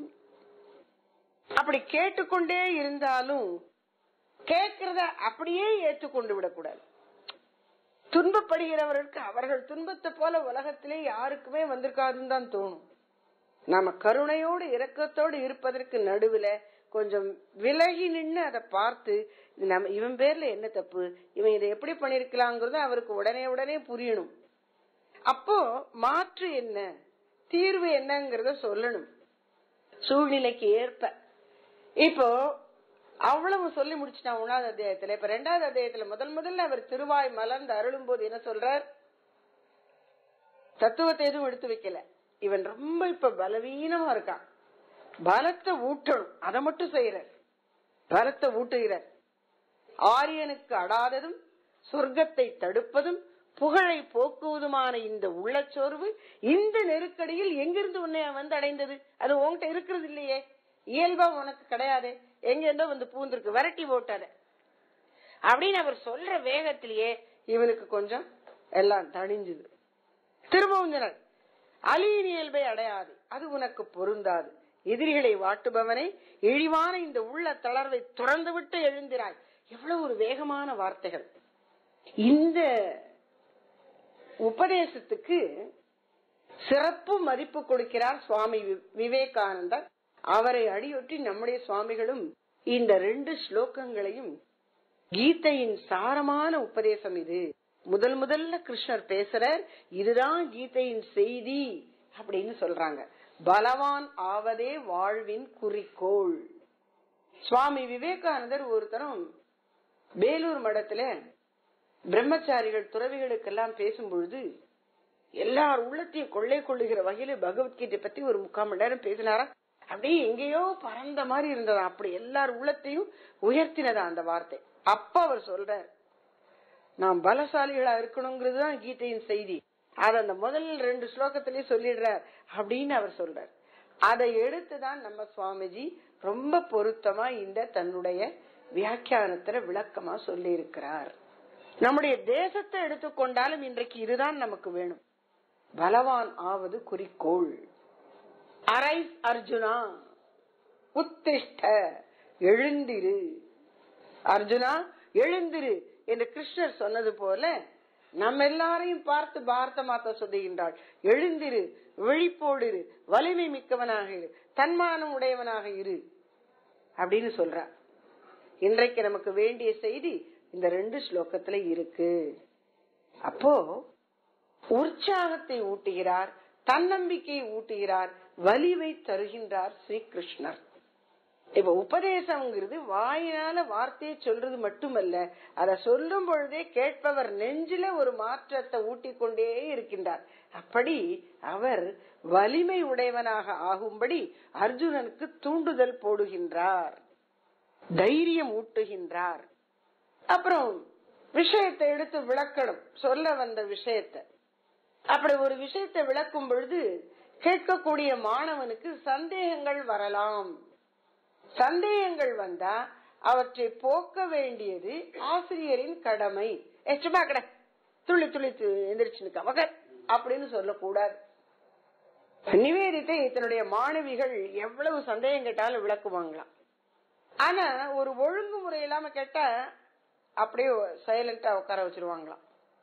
அப்படி கேட்டுக்கொண்டே இருந்தாலும் கேட்கிறத அப்படியே ஏற்றுக்கொண்டு விடக்கூடாது துன்பப்படுகிறவர்களுக்கு அவர்கள் துன்பத்தை போல உலகத்திலே யாருக்குமே வந்திருக்காதுன்னு தான் தோணும் நாம கருணையோடு இரக்கத்தோடு இருப்பதற்கு நடுவுல கொஞ்சம் விலகி நின்னு அதை பார்த்து இது நம்ம இவன் பேர்ல என்ன தப்பு இவன் இதை எப்படி பண்ணிருக்கலாங்கிறது அவருக்கு உடனே உடனே புரியணும் அப்போ மாற்று என்ன தீர்வு என்னங்கறத சொல்லணும் சூழ்நிலைக்கு ஏற்ப இப்போ அவ்வளவு சொல்லி முடிச்சுட்டான் ஒன்னாவது அத்தியாயத்துல இப்ப ரெண்டாவது அத்தியாயத்துல முதல் முதல்ல அவர் திருவாய் மலர்ந்து அருளும் போது என்ன சொல்றார் தத்துவத்தை எதுவும் எடுத்து வைக்கல இவன் ரொம்ப இப்ப பலவீனமா இருக்கான் பலத்தை ஊட்டணும் அதை மட்டும் செய்யறார் பலத்தை ஊட்டுகிறார் ஆரியனுக்கு அடாததும் சொர்க்கத்தை தடுப்பதும் புகழை போக்குவதுமான இந்த உள்ளச்சோர்வு இந்த நெருக்கடியில் எங்கிருந்து உன்னை வந்து அடைந்தது அது உன்கிட்ட இருக்கிறது இல்லையே இயல்பா உனக்கு கிடையாது எங்க இருந்தோ வந்து பூந்திருக்கு விரட்டி போட்டாரு அப்படின்னு அவர் சொல்ற வேகத்திலேயே இவனுக்கு கொஞ்சம் எல்லாம் தணிஞ்சுது திரும்பவும் சொன்னார் அலியின் இயல்பை அடையாது அது உனக்கு பொருந்தாது எதிரிகளை வாட்டுபவனை இழிவான இந்த உள்ள தளர்வை துறந்து விட்டு எழுந்திராய் எவ்வளவு ஒரு வேகமான வார்த்தைகள் இந்த உபதேசத்துக்கு சிறப்பு மதிப்பு கொடுக்கிறார் சுவாமி வி- விவேகானந்தர் அவரை அடியொற்றி நம்முடைய சுவாமிகளும் இந்த ரெண்டு ஸ்லோகங்களையும் கீதையின் சாரமான உபதேசம் இது முதல் முதல்ல கிருஷ்ணர் பேசுறார் இதுதான் கீதையின் செய்தி அப்படின்னு சொல்றாங்க பலவான் ஆவதே வாழ்வின் குறிக்கோள் சுவாமி விவேகானந்தர் ஒரு தரம் வேலூர் மடத்துல பிரம்மச்சாரிகள் துறவிகளுக்கெல்லாம் பேசும் பொழுது எல்லார் உள்ளத்தையும் கொள்ளை கொள்ளுகிற வகையில பகவத்கீதை பத்தி ஒரு முக்கால் மணி நேரம் பேசினாரா அப்படியே எங்கேயோ பறந்த மாதிரி இருந்ததா அப்படி எல்லார் உள்ளத்தையும் உயர்த்தினதா அந்த வார்த்தை அப்ப அவர் சொல்றார் நாம் பலசாலிகளா இருக்கணுங்கிறது தான் கீதையின் செய்தி அத அந்த முதல் ரெண்டு ஸ்லோகத்திலேயே சொல்லிடுறார் அப்படின்னு அவர் சொல்றார் அதை எடுத்துதான் நம்ம சுவாமிஜி ரொம்ப பொருத்தமா இந்த தன்னுடைய வியாக்கியானத்துல விளக்கமா சொல்லி இருக்கிறார் நம்முடைய தேசத்தை எடுத்துக்கொண்டாலும் இன்றைக்கு இதுதான் நமக்கு வேணும் பலவான் ஆவது குறிக்கோள் அரைஸ் அர்ஜுனா உத்திஷ்ட எழுந்திரு அர்ஜுனா எழுந்திரு என்று கிருஷ்ணர் சொன்னது போல நம்ம எல்லாரையும் பார்த்து பாரத மாதா சொல்லுகின்றாள் எழுந்திரு விழிப்போடு இரு வலிமை மிக்கவனாக இரு தன்மானம் உடையவனாக இரு அப்படின்னு சொல்றார் இன்றைக்கு நமக்கு வேண்டிய செய்தி இந்த ரெண்டு ஸ்லோகத்துல இருக்கு அப்போ உற்சாகத்தை ஊட்டுகிறார் தன்னம்பிக்கையை ஊட்டுகிறார் வலிவை தருகின்றார் ஸ்ரீகிருஷ்ணர் இப்ப உபதேசம்ங்கிறது வாயினால வார்த்தையை சொல்றது மட்டுமல்ல அத சொல்லும் பொழுதே கேட்பவர் நெஞ்சில ஒரு மாற்றத்தை ஊட்டிக் கொண்டே இருக்கின்றார் அப்படி அவர் வலிமை உடையவனாக ஆகும்படி அர்ஜுனனுக்கு தூண்டுதல் போடுகின்றார் தைரியம் ஊட்டுகின்றார் அப்புறம் விஷயத்தை எடுத்து விளக்கணும் சொல்ல வந்த விஷயத்தை அப்படி ஒரு விஷயத்தை விளக்கும் பொழுது கேட்கக்கூடிய மாணவனுக்கு சந்தேகங்கள் வரலாம் சந்தேகங்கள் வந்தா அவற்றை போக்க வேண்டியது ஆசிரியரின் கடமை எச்சுமா கட துள்ளி துள்ளி து- எந்திரிச்சு நிக்க மகர் அப்படின்னு சொல்லக்கூடாது நிவேதித்தை தன்னுடைய மாணவிகள் எவ்வளவு சந்தேகம் கேட்டாலும் விளக்குவாங்களாம் ஆனா ஒரு ஒழுங்குமுறை இல்லாம கேட்டா அப்படியே சைலண்டா உட்கார வச்சிருவாங்களாம்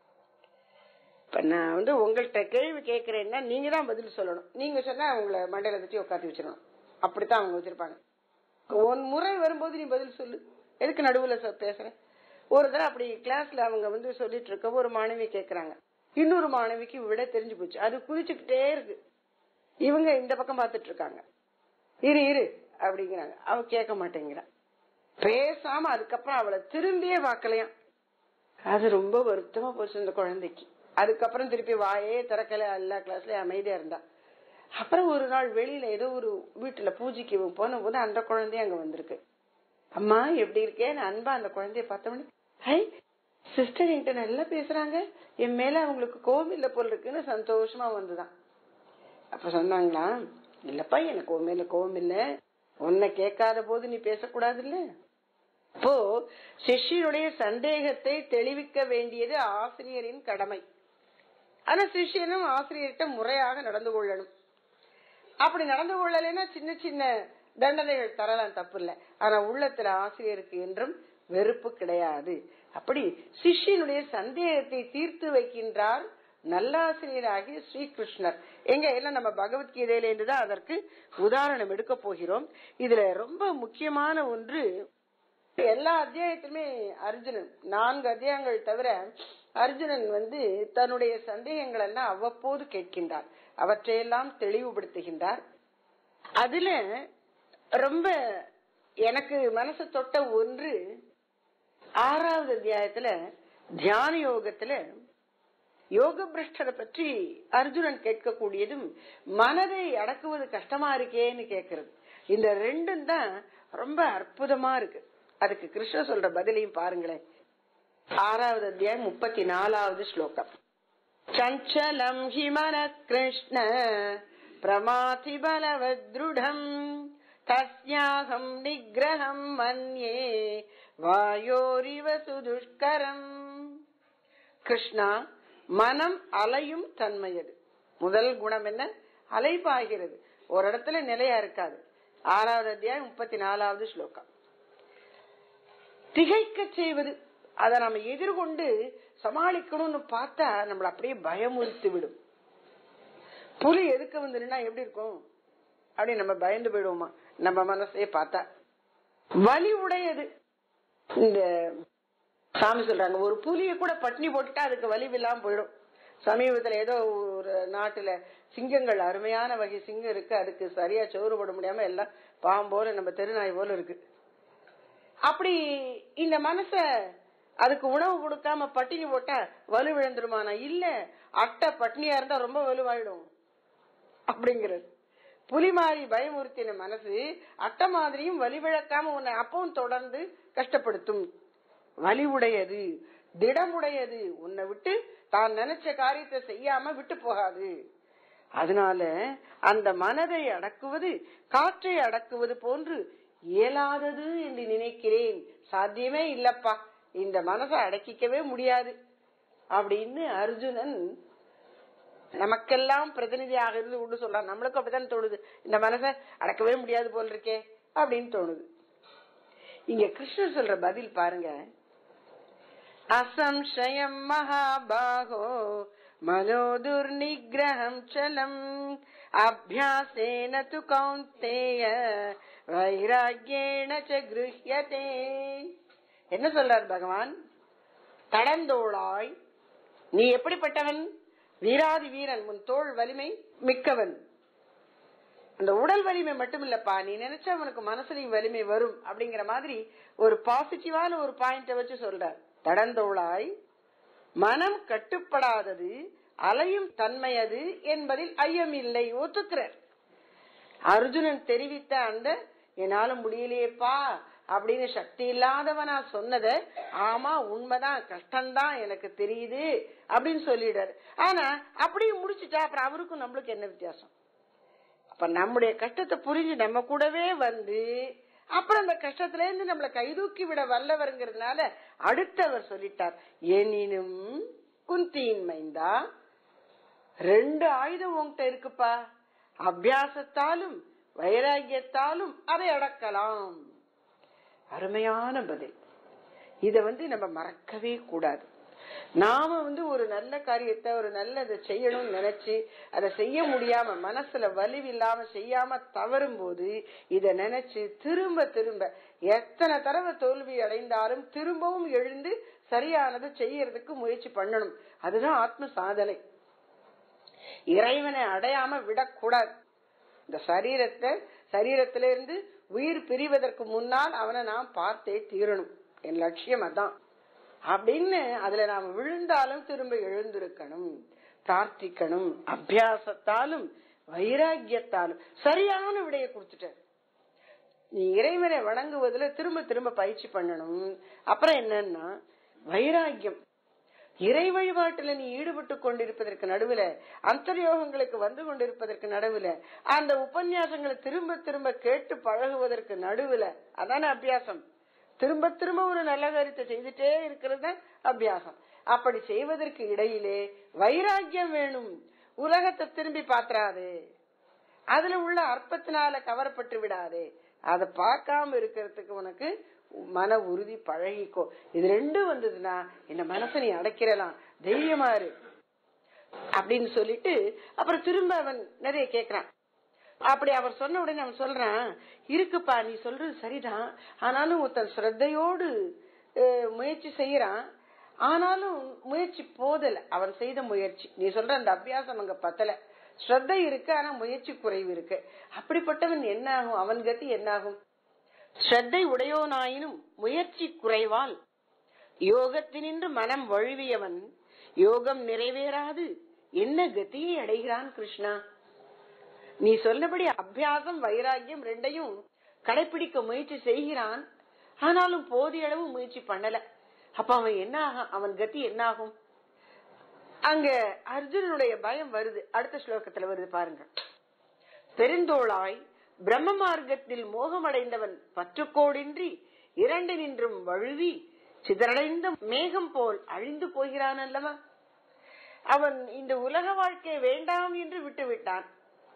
இப்ப நான் வந்து உங்கள்கிட்ட கேள்வி கேட்கறேன்னா நீங்க தான் பதில் சொல்லணும் நீங்க சொன்னா உங்களை மண்டையில தட்டி உட்காந்து வச்சிடணும் அப்படித்தான் அவங்க வச்சிருப்பாங்க ஒரு முறை வரும்போது நீ பதில் சொல்லு எதுக்கு நடுவுல சொ- பேசுற ஒரு தடவை அப்படி கிளாஸ்ல அவங்க வந்து சொல்லிட்டு இருக்க ஒரு மாணவி கேக்குறாங்க இன்னொரு மாணவிக்கு விட தெரிஞ்சு போச்சு அது குதிச்சுக்கிட்டே இருக்கு இவங்க இந்த பக்கம் பார்த்துட்டு இருக்காங்க இரு இரு அப்படிங்கிறாங்க அவ கேட்க மாட்டேங்கிறான் பேசாம அதுக்கப்புறம் அவளை திரும்பியே பார்க்கலையாம் அது ரொம்ப வருத்தமா போச்சு இந்த குழந்தைக்கு அதுக்கப்புறம் திருப்பி வாயே திறக்கல எல்லா கிளாஸ்லயும் அமைதியா இருந்தா அப்புறம் ஒரு நாள் வெளியில ஏதோ ஒரு வீட்டுல பூஜைக்கு போன போது அந்த குழந்தைய அங்க வந்திருக்கு அம்மா எப்படி இருக்கேன் அன்பா அந்த குழந்தைய பார்த்தவொடனே ஹை சிஸ்டர் என்கிட்ட நல்லா பேசுறாங்க என் மேல அவங்களுக்கு கோவம் இல்ல போல் இருக்குன்னு சந்தோஷமா வந்துதான் அப்ப சொன்னாங்களா இல்லப்பா எனக்கு உன் மேல கோவம் இல்ல உன்னை கேட்காத போது நீ பேசக்கூடாது இல்ல இப்போ சிஷ்யனுடைய சந்தேகத்தை தெளிவிக்க வேண்டியது ஆசிரியரின் கடமை ஆனா சிஷ்யனும் ஆசிரியர்கிட்ட முறையாக நடந்து கொள்ளணும் அப்படி நடந்து கொள்ளலைன்னா சின்ன சின்ன தண்டனைகள் தரலாம் தப்பு இல்ல ஆனா உள்ளத்துல ஆசிரியருக்கு என்றும் வெறுப்பு கிடையாது அப்படி சிஷ்யனுடைய சந்தேகத்தை தீர்த்து வைக்கின்றார் நல்லாசிரியராகிய ஸ்ரீகிருஷ்ணர் எங்க எல்லாம் நம்ம பகவத்கீதையில இருந்துதான் அதற்கு உதாரணம் எடுக்க போகிறோம் இதுல ரொம்ப முக்கியமான ஒன்று எல்லா அத்தியாயத்திலுமே அர்ஜுனன் நான்கு அத்தியாயங்கள் தவிர அர்ஜுனன் வந்து தன்னுடைய சந்தேகங்கள் எல்லாம் அவ்வப்போது கேட்கின்றார் அவற்றையெல்லாம் தெளிவுபடுத்துகின்றார் அதுல ரொம்ப எனக்கு மனசு தொட்ட ஒன்று ஆறாவது அத்தியாயத்துல தியான யோகத்துல யோக பிரஷ்டரை பற்றி அர்ஜுனன் கேட்கக்கூடியதும் மனதை அடக்குவது கஷ்டமா இருக்கேன்னு கேக்குறது இந்த ரெண்டும் தான் ரொம்ப அற்புதமா இருக்கு அதுக்கு கிருஷ்ண சொல்ற பதிலையும் பாருங்களேன் ஆறாவது அத்தியாயம் முப்பத்தி நாலாவது ஸ்லோகம் சஞ்சலம் ஹிமன கிருஷ்ண பிரமாதி பலவத்ருடம் தஸ்யாகம் நிகிரகம் மன்யே வாயோரிவ சுதுஷ்கரம் கிருஷ்ணா மனம் அலையும் தன்மையது முதல் குணம் என்ன அலைபாகிறது ஒரு இடத்துல நிலையா இருக்காது ஆறாவது அத்தியாயம் முப்பத்தி நாலாவது ஸ்லோகம் திகைக்க செய்வது அதை நம்ம எதிர்கொண்டு சமாளிக்கணும்னு பார்த்தா நம்மள அப்படியே பயமுறுத்தி விடும் புலி எதுக்கு வந்துருன்னா எப்படி இருக்கும் அப்படி நம்ம பயந்து போயிடுவோமா நம்ம மனசே பார்த்தா வலி உடையது இந்த சாமி சொல்றாங்க ஒரு புலிய கூட பட்னி போட்டுட்டா அதுக்கு வலி இல்லாம போயிடும் சமீபத்துல ஏதோ ஒரு நாட்டுல சிங்கங்கள் அருமையான வகை சிங்கம் இருக்கு அதுக்கு சரியா சோறு போட முடியாம எல்லாம் பாவம் போல நம்ம தெருநாய் போல இருக்கு அப்படி இந்த மனச அதுக்கு உணவு கொடுக்காம பட்டினி போட்டா வலு விழுந்துருமானா இல்ல அட்டை பட்னியா இருந்தா ரொம்ப வலுவாயிடும் அப்படிங்கிறது புலி மாதிரி பயமுறுத்தின மனசு அட்டை மாதிரியும் வலி விழக்காம உன்னை அப்பவும் தொடர்ந்து கஷ்டப்படுத்தும் வலி உடையது திடமுடையது உன்னை விட்டு தான் நினைச்ச காரியத்தை செய்யாம விட்டு போகாது அதனால அந்த மனதை அடக்குவது காற்றை அடக்குவது போன்று இயலாதது என்று நினைக்கிறேன் சாத்தியமே இல்லப்பா இந்த மனசை அடக்கிக்கவே முடியாது அப்படின்னு அர்ஜுனன் நமக்கெல்லாம் பிரதிநிதியாக இருந்து கொண்டு சொல்றான் நம்மளுக்கும் அப்படித்தான் தோணுது இந்த மனசை அடக்கவே முடியாது போல் இருக்கே அப்படின்னு தோணுது இங்க கிருஷ்ணர் சொல்ற பதில் பாருங்க அசம்சயம் மகாபாகோ மனோ துர்நிகிரகம் சலம் அபியாசேன து கௌந்தேய வைராகியேன ச கிருஹ்யதே என்ன சொல்றார் பகவான் தடந்தோளாய் நீ எப்படிப்பட்டவன் வீராதி வீரன் உன் தோல் வலிமை மிக்கவன் அந்த உடல் வலிமை மட்டும் இல்லப்பா நீ நினைச்சா உனக்கு மனசுலயும் வலிமை வரும் அப்படிங்கிற மாதிரி ஒரு பாசிட்டிவான ஒரு பாயிண்ட வச்சு சொல்றார் தடந்தோளாய் மனம் கட்டுப்படாதது அலையும் தன்மையது என்பதில் ஐயம் இல்லை ஒத்துக்கிறார் அர்ஜுனன் தெரிவித்த அந்த என்னால முடியலையேப்பா அப்படின்னு சக்தி இல்லாதவனா சொன்னத ஆமா உண்மைதான் கஷ்டம்தான் எனக்கு தெரியுது அப்படின்னு சொல்லிடுறாரு ஆனா அப்படியே முடிச்சுட்டா அப்புறம் அவருக்கும் நம்மளுக்கு என்ன வித்தியாசம் அப்ப நம்முடைய கஷ்டத்தை புரிஞ்சு நம்ம கூடவே வந்து அப்புறம் அந்த கஷ்டத்துல இருந்து நம்மள கைதூக்கி விட வல்லவருங்கிறதுனால அடுத்தவர் சொல்லிட்டார் எனினும் குந்தியின் மைந்தா ரெண்டு ஆயுதம் உங்ககிட்ட இருக்குப்பா அபியாசத்தாலும் வைராகியத்தாலும் அதை அடக்கலாம் அருமையான பதில் இத வந்து நம்ம மறக்கவே கூடாது நாம வந்து ஒரு நல்ல காரியத்தை ஒரு நல்லதை செய்யணும்னு நினைச்சு அதை செய்ய முடியாம மனசுல வலிவில்லாம செய்யாம தவறும் போது இத நினைச்சு திரும்ப திரும்ப எத்தனை தடவை தோல்வி அடைந்தாலும் திரும்பவும் எழுந்து சரியானதை செய்யறதுக்கு முயற்சி பண்ணணும் அதுதான் ஆத்ம சாதனை இறைவனை அடையாம விடக்கூடாது இந்த சரீரத்தை சரீரத்தில இருந்து உயிர் பிரிவதற்கு முன்னால் அவனை நான் பார்த்தே தீரணும் என் லட்சியம் அதான் அப்படின்னு அதுல நாம விழுந்தாலும் திரும்ப எழுந்திருக்கணும் பிரார்த்திக்கணும் அபியாசத்தாலும் வைராக்கியத்தாலும் சரியான விடைய கொடுத்துட்டார் நீ இறைவனை வணங்குவதுல திரும்ப திரும்ப பயிற்சி பண்ணணும் அப்புறம் என்னன்னா வைராக்கியம் இறை வழிபாட்டுல நீ ஈடுபட்டு கொண்டிருப்பதற்கு நடுவுல அந்தர்யோகங்களுக்கு வந்து கொண்டிருப்பதற்கு நடுவுல அந்த உபன்யாசங்களை திரும்ப திரும்ப கேட்டு பழகுவதற்கு நடுவுல அதான அபியாசம் திரும்ப திரும்ப ஒரு நல்ல காரியத்தை செய்துட்டே இருக்கிறது தான் அபியாசம் அப்படி செய்வதற்கு இடையிலே வைராக்கியம் வேணும் உலகத்தை திரும்பி பாத்திராது அதுல உள்ள அற்பத்தினால கவரப்பட்டு விடாதே அதை பார்க்காம இருக்கிறதுக்கு உனக்கு மன உறுதி பழகிக்கோ இது ரெண்டும் வந்ததுன்னா இந்த மனசை நீ அடைக்கிறலாம் தைரியமா இரு அப்படின்னு சொல்லிட்டு அப்புறம் திரும்ப அவன் நிறைய கேக்குறான் அப்படி அவர் சொன்ன உடனே அவன் சொல்றான் இருக்குப்பா நீ சொல்றது சரிதான் ஆனாலும் ஒருத்தன் ஸ்ரத்தையோடு அஹ், முயற்சி செய்யறான் ஆனாலும் முயற்சி போதல அவன் செய்த முயற்சி நீ சொல்ற அந்த அபியாசம் அங்க பத்தல ஸ்ரத்தை இருக்கு ஆனா முயற்சி குறைவு இருக்கு அப்படிப்பட்டவன் என்ன ஆகும் அவன் கதி என்ன ஆகும் ஸ்ரத்தை உடையோனாயினும் முயற்சி குறைவால் யோகத்தினின்று மனம் வழுவியவன் யோகம் நிறைவேறாது என்ன கதியை அடைகிறான் கிருஷ்ணா நீ சொன்னபடி அபியாசம் வைராக்கியம் ரெண்டையும் கடைபிடிக்க முயற்சி செய்கிறான் ஆனாலும் போதிய அளவு முயற்சி பண்ணல அப்ப அவன் என்ன ஆகும் அவன் கதி என்ன ஆகும் அங்க அர்ஜுனனுடைய பயம் வருது அடுத்த ஸ்லோகத்துல வருது பாருங்க பெருந்தோளாய் பிரம்ம மார்க்கத்தில் மோகமடைந்தவன் பற்றுக்கோடின்றி இரண்டு நின்றும் வழுவி சிதறடைந்த மேகம் போல் அழிந்து போகிறான் அல்லவா அவன் இந்த உலக வாழ்க்கை வேண்டாம் என்று விட்டு விட்டான்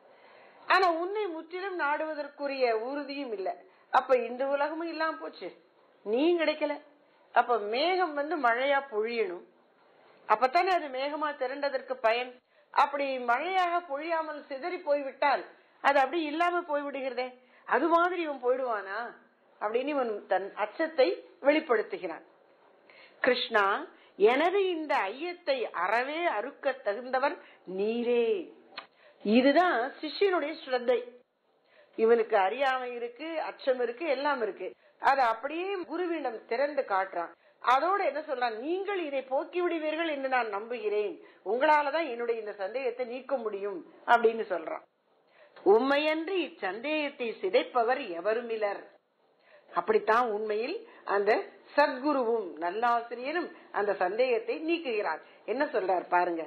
ஆனா உன்னை முற்றிலும் நாடுவதற்குரிய உறுதியும் இல்ல அப்ப இந்த உலகமும் இல்லாம போச்சு நீ கிடைக்கல அப்ப மேகம் வந்து மழையா பொழியணும் அப்பத்தானே அது மேகமா திரண்டதற்கு பயன் அப்படி மழையாக பொழியாமல் சிதறி போய்விட்டால் அது அப்படி இல்லாம போய்விடுகிறதே அது மாதிரி இவன் போயிடுவானா அப்படின்னு இவன் தன் அச்சத்தை வெளிப்படுத்துகிறான் கிருஷ்ணா எனது இந்த ஐயத்தை அறவே அறுக்க தகுந்தவர் நீரே இதுதான் சிஷ்யனுடைய ஸ்ரத்தை இவனுக்கு அறியாமை இருக்கு அச்சம் இருக்கு எல்லாம் இருக்கு அது அப்படியே குருவிடம் திறந்து காட்டுறான் அதோட என்ன சொல்றான் நீங்கள் இதை போக்கி விடுவீர்கள் என்று நான் நம்புகிறேன் உங்களாலதான் என்னுடைய இந்த சந்தேகத்தை நீக்க முடியும் அப்படின்னு சொல்றான் உண்மையன்றி இச்சந்தேகத்தை சிதைப்பவர் எவருமிலர் அப்படித்தான் உண்மையில் அந்த சத்குருவும் நல்லாசிரியரும் அந்த சந்தேகத்தை நீக்குகிறார் என்ன சொல்றார் பாருங்க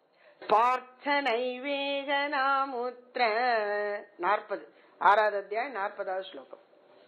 பார்த்தனை வேகனாமுத்திர நாற்பது ஆறாவது அத்தியாயம் நாற்பதாவது ஸ்லோகம்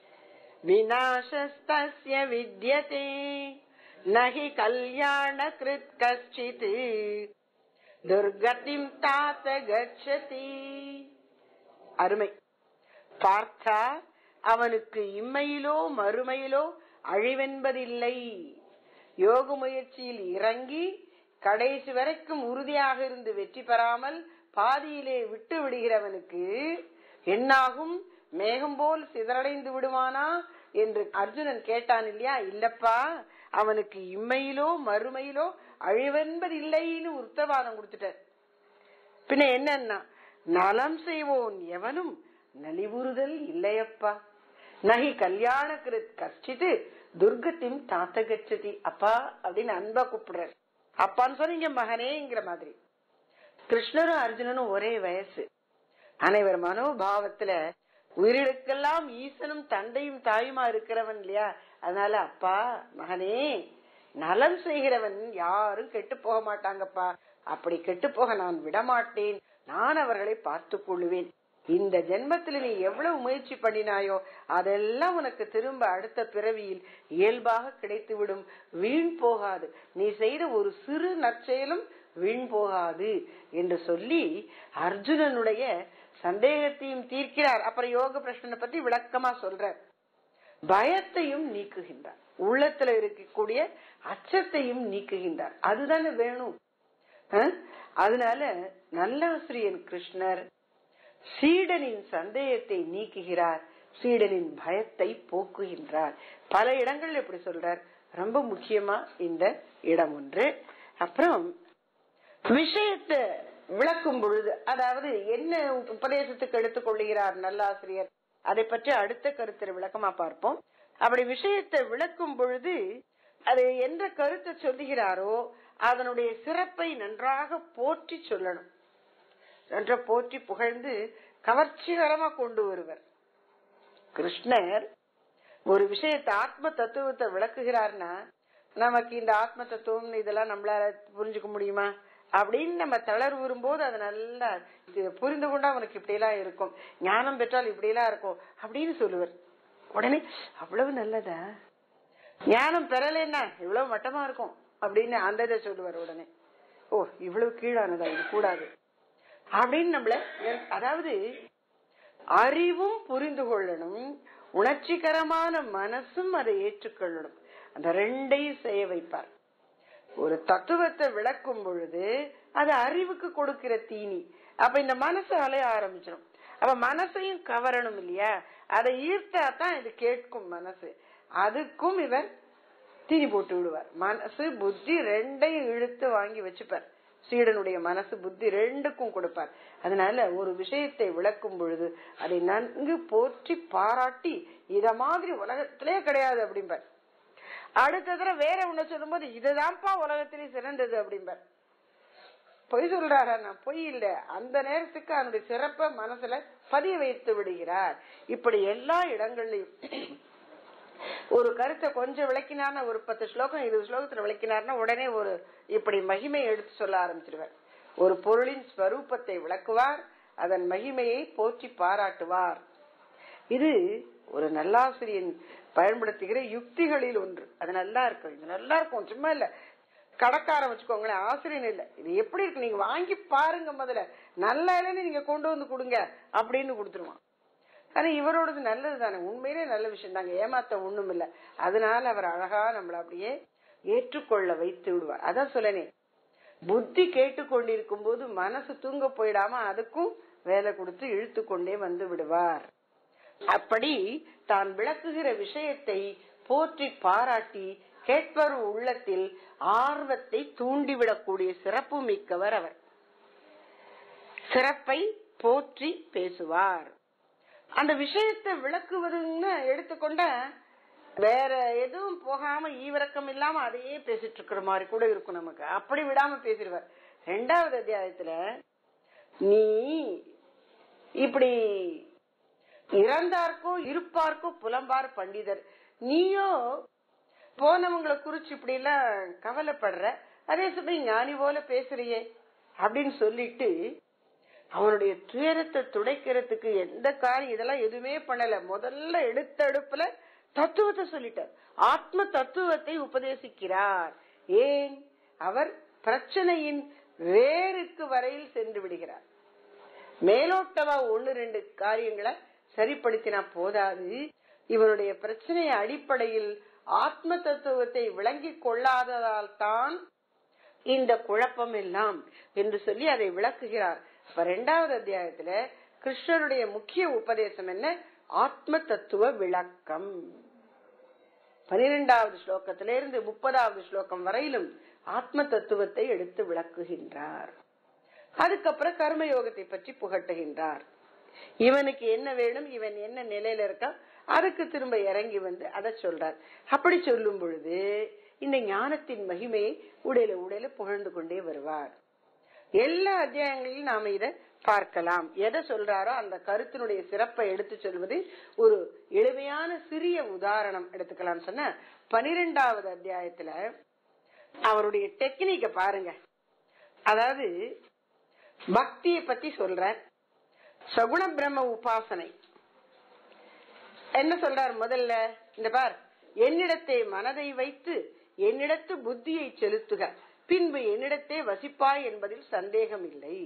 விநாசஸ்தஸ்ய வித்யதே நகி கல்யாண கிருத் கஷ்டித் துர்கதிம் தாத்த கச்சதி அருமை பார்த்தா அவனுக்கு இம்மையிலோ மறுமையிலோ அழிவென்பதில்லை யோக முயற்சியில் இறங்கி கடைசி வரைக்கும் உறுதியாக இருந்து வெற்றி பெறாமல் பாதியிலே விட்டு விடுகிறவனுக்கு என்னாகும் மேகம் போல் சிதறடைந்து விடுவானா என்று அர்ஜுனன் கேட்டான் இல்லையா இல்லப்பா அவனுக்கு இம்மையிலோ மறுமையிலோ அழிவென்பது இல்லைன்னு உத்தரவாதம் கொடுத்துட்டார் பின்ன என்னன்னா நலம் செய்வோன் எவனும் நலிவுறுதல் இல்லையப்பா நகி கல்யாண கிருத் கஷ்டித்து துர்கத்தின் தாத்த கச்சதி அப்பா அப்படின்னு அன்பா கூப்பிடுறாரு அப்பான்னு சொன்னீங்க மகனேங்கிற மாதிரி கிருஷ்ணரும் அர்ஜுனனும் ஒரே வயசு அனைவர் மனோபாவத்துல உயிரிழக்கெல்லாம் ஈசனும் தந்தையும் தாயுமா இருக்கிறவன் இல்லையா அதனால அப்பா மகனே நலம் செய்கிறவன் யாரும் கெட்டு போக மாட்டாங்கப்பா அப்படி கெட்டு போக நான் விடமாட்டேன் நான் அவர்களை பார்த்துக் கொள்ளுவேன் இந்த ஜென்மத்தில் நீ எவ்வளவு முயற்சி பண்ணினாயோ அதெல்லாம் உனக்கு திரும்ப அடுத்த பிறவியில் இயல்பாக கிடைத்துவிடும் வீண் போகாது நீ செய்த ஒரு சிறு நற்செயலும் வீண் போகாது என்று சொல்லி அர்ஜுனனுடைய சந்தேகத்தையும் தீர்க்கிறார் அப்புறம் யோக பிரச்சனை பத்தி விளக்கமா சொல்றார் பயத்தையும் நீக்குகின்றார் உள்ளத்துல இருக்கக்கூடிய அச்சத்தையும் நீக்குகின்றார் அதுதானே வேணும் அஹ்? அதனால நல்லாசிரியன் கிருஷ்ணர் சீடனின் சந்தேகத்தை நீக்குகிறார் சீடனின் பயத்தை போக்குகின்றார் பல இடங்கள்ல இப்படி சொல்றார் ரொம்ப முக்கியமா இந்த இடம் ஒன்று அப்புறம் விஷயத்தை விளக்கும் பொழுது அதாவது என்ன உபதேசத்துக்கு எடுத்துக் கொள்ளுகிறார் நல்லாசிரியர் அதை பற்றி அடுத்த கருத்தை விளக்கமா பார்ப்போம் அப்படி விஷயத்தை விளக்கும் பொழுது அது என்ற கருத்தை சொல்லுகிறாரோ அதனுடைய சிறப்பை நன்றாக போற்றி சொல்லணும் நன்றாக போற்றி புகழ்ந்து கவர்ச்சிகரமா கொண்டு வருவர் கிருஷ்ணர் ஒரு விஷயத்தை ஆத்ம தத்துவத்தை விளக்குகிறார்னா நமக்கு இந்த ஆத்ம தத்துவம் இதெல்லாம் நம்மளால புரிஞ்சுக்க முடியுமா அப்படின்னு நம்ம தளர்வு வரும்போது அது நல்லா இது புரிந்து கொண்டா அவனுக்கு இப்படி எல்லாம் இருக்கும் ஞானம் பெற்றால் இப்படி எல்லாம் இருக்கும் அப்படின்னு சொல்லுவார் உடனே அவ்வளவு நல்லதா ஞானம் பெறலைன்னா இவ்வளவு மட்டமா இருக்கும் அப்படின்னு அந்த இதை சொல்லுவார் உடனே ஓ இவ்வளவு கீழானதா இது கூடாது அப்படின்னு நம்மள அதாவது அறிவும் புரிந்து கொள்ளணும் உணர்ச்சிகரமான மனசும் அதை ஏற்றுக்கொள்ளணும் அந்த ரெண்டையும் செய்ய வைப்பார் ஒரு தத்துவத்தை விளக்கும் பொழுது அது அறிவுக்கு கொடுக்கிற தீனி அப்ப இந்த மனசு அலைய ஆரம்பிச்சிடும் அப்ப மனசையும் கவரணும் இல்லையா அதை ஈர்த்தா தான் இது கேட்கும் மனசு அதுக்கும் இவர் தீனி போட்டு விடுவார் மனசு புத்தி ரெண்டையும் இழுத்து வாங்கி வச்சுப்பார் சீடனுடைய மனசு புத்தி ரெண்டுக்கும் கொடுப்பார் அதனால ஒரு விஷயத்தை விளக்கும் பொழுது அதை நன்கு போற்றி பாராட்டி இத மாதிரி உலகத்திலே கிடையாது அப்படிம்பார் அடுத்த தடவை வேற ஒண்ணு சொல்லும் போது இதுதான்ப்பா உலகத்திலே சிறந்தது அப்படிம்பார் பொய் சொல்றாரா நான் பொய் இல்ல அந்த நேரத்துக்கு அதனுடைய சிறப்ப மனசுல பதிய வைத்து விடுகிறார் இப்படி எல்லா இடங்கள்லயும் ஒரு கருத்தை கொஞ்சம் விளக்கினார்னா ஒரு பத்து ஸ்லோகம் இருபது ஸ்லோகத்துல விளக்கினார்னா உடனே ஒரு இப்படி மகிமை எடுத்து சொல்ல ஆரம்பிச்சிருவார் ஒரு பொருளின் ஸ்வரூபத்தை விளக்குவார் அதன் மகிமையை போற்றி பாராட்டுவார் இது ஒரு நல்லாசிரியன் பயன்படுத்துகிற யுக்திகளில் ஒன்று அது நல்லா இருக்கும் இது நல்லா இருக்கும் சும்மா இல்ல கடைக்காரன் வச்சுக்கோங்களேன் ஆசிரியன் இல்ல இது எப்படி இருக்கு நீங்க வாங்கி பாருங்க முதல்ல நல்லா இல்லைன்னு நீங்க கொண்டு வந்து கொடுங்க அப்படின்னு கொடுத்துருவான் ஆனா இவரோடது நல்லது தானே உண்மையிலே நல்ல விஷயம் தாங்க ஏமாத்த ஒண்ணும் இல்ல அதனால அவர் அழகா நம்மள அப்படியே ஏற்றுக்கொள்ள வைத்து விடுவார் அதான் சொல்லனே புத்தி கேட்டுக்கொண்டிருக்கும் போது மனசு தூங்க போயிடாம அதுக்கும் வேலை கொடுத்து இழுத்து கொண்டே வந்து விடுவார் அப்படி தான் விளக்குகிற விஷயத்தை போற்றி பாராட்டி கேட்பர் உள்ளத்தில் ஆர்வத்தை தூண்டிவிடக்கூடிய சிறப்பு மிக்கவர் அவர் சிறப்பை போற்றி பேசுவார் அந்த விஷயத்தை விளக்குவதுன்னு எடுத்துக்கொண்ட வேற எதுவும் போகாம ஈவிரக்கம் இல்லாம அதையே பேசிட்டு இருக்கிற மாதிரி கூட இருக்கும் நமக்கு அப்படி விடாம பேசிடுவார் ரெண்டாவது அத்தியாயத்துல நீ இப்படி இறந்தார்க்கோ இருப்பார்க்கோ புலம்பார் பண்டிதர் நீயோ போனவங்களை குறிச்சு இப்படி எல்லாம் கவலைப்படுற அதே சமயம் ஞானி போல பேசுறியே அப்படின்னு சொல்லிட்டு அவனுடைய துயரத்தை துடைக்கிறதுக்கு எந்த காரியம் இதெல்லாம் எதுவுமே பண்ணல முதல்ல எடுத்த அடுப்புல தத்துவத்தை சொல்லிட்டார் ஆத்ம தத்துவத்தை உபதேசிக்கிறார் ஏன் அவர் பிரச்சனையின் வேருக்கு வரையில் சென்று விடுகிறார் மேலோட்டமா ஒன்னு ரெண்டு காரியங்களை சரிப்படுத்தினா போதாது இவனுடைய பிரச்சனைய அடிப்படையில் ஆத்ம தத்துவத்தை விளங்கி கொள்ளாததால் தான் இந்த குழப்பம் எல்லாம் என்று சொல்லி அதை விளக்குகிறார் இப்ப ரெண்டாவது அத்தியாயத்துல கிருஷ்ணருடைய முக்கிய உபதேசம் என்ன ஆத்ம தத்துவ விளக்கம் பனிரெண்டாவது ஸ்லோகத்திலிருந்து முப்பதாவது ஸ்லோகம் வரையிலும் ஆத்ம தத்துவத்தை எடுத்து விளக்குகின்றார் அதுக்கப்புறம் கர்மயோகத்தை பற்றி புகட்டுகின்றார் இவனுக்கு என்ன வேணும் இவன் என்ன நிலையில இருக்கான் அதுக்கு திரும்ப இறங்கி வந்து அதை சொல்றார் அப்படி சொல்லும் பொழுது இந்த ஞானத்தின் மகிமையை உடையில உடையில புகழ்ந்து கொண்டே வருவார் எல்லா அத்தியாயங்களிலும் நாம இத பார்க்கலாம் எதை சொல்றாரோ அந்த கருத்தினுடைய சிறப்பை எடுத்து சொல்வது ஒரு எளிமையான சிறிய உதாரணம் எடுத்துக்கலாம் சொன்ன பனிரெண்டாவது அத்தியாயத்துல அவருடைய டெக்னிக்க பாருங்க அதாவது பக்தியை பத்தி சொல்ற சகுண பிரம்ம உபாசனை என்ன சொல்றார் முதல்ல இந்த பார் என்னிடத்தை மனதை வைத்து என்னிடத்து புத்தியை செலுத்துக பின்பு என்னிடத்தே வசிப்பாய் என்பதில் சந்தேகம் இல்லை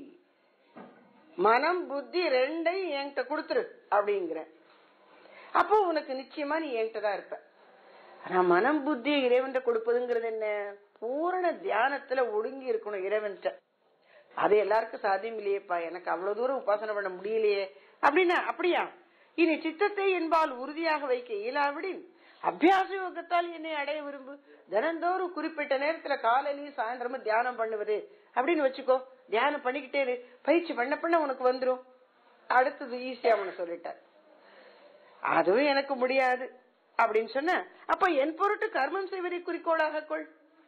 மனம் புத்தி ரெண்டையும் என்கிட்ட கொடுத்துரு அப்படிங்கிற அப்போ உனக்கு நிச்சயமா நீ என்கிட்ட தான் இருப்ப ஆனா மனம் புத்தி இறைவன் கொடுப்பதுங்கிறது என்ன பூரண தியானத்துல ஒடுங்கி இருக்கணும் இறைவன்கிட்ட அது எல்லாருக்கும் சாத்தியம் இல்லையேப்பா எனக்கு அவ்வளவு தூரம் உபாசனை பண்ண முடியலையே அப்படின்னா அப்படியா இனி சித்தத்தை என்பால் உறுதியாக வைக்க இயலாவிடின் அபியாச யோகத்தால் என்னை அடைய விரும்பு தினந்தோறும் குறிப்பிட்ட நேரத்துல காலையிலயும் சாயந்தரமும் தியானம் பண்ணுவது அப்படின்னு வச்சுக்கோ தியானம் பண்ணிக்கிட்டே இரு பயிற்சி பண்ண பண்ண உனக்கு வந்துரும் அடுத்தது ஈஸியா உனக்கு சொல்லிட்டார் அதுவும் எனக்கு முடியாது அப்படின்னு சொன்ன அப்ப என் பொருட்டு கர்மம் செய்வதை குறிக்கோளாக கொள்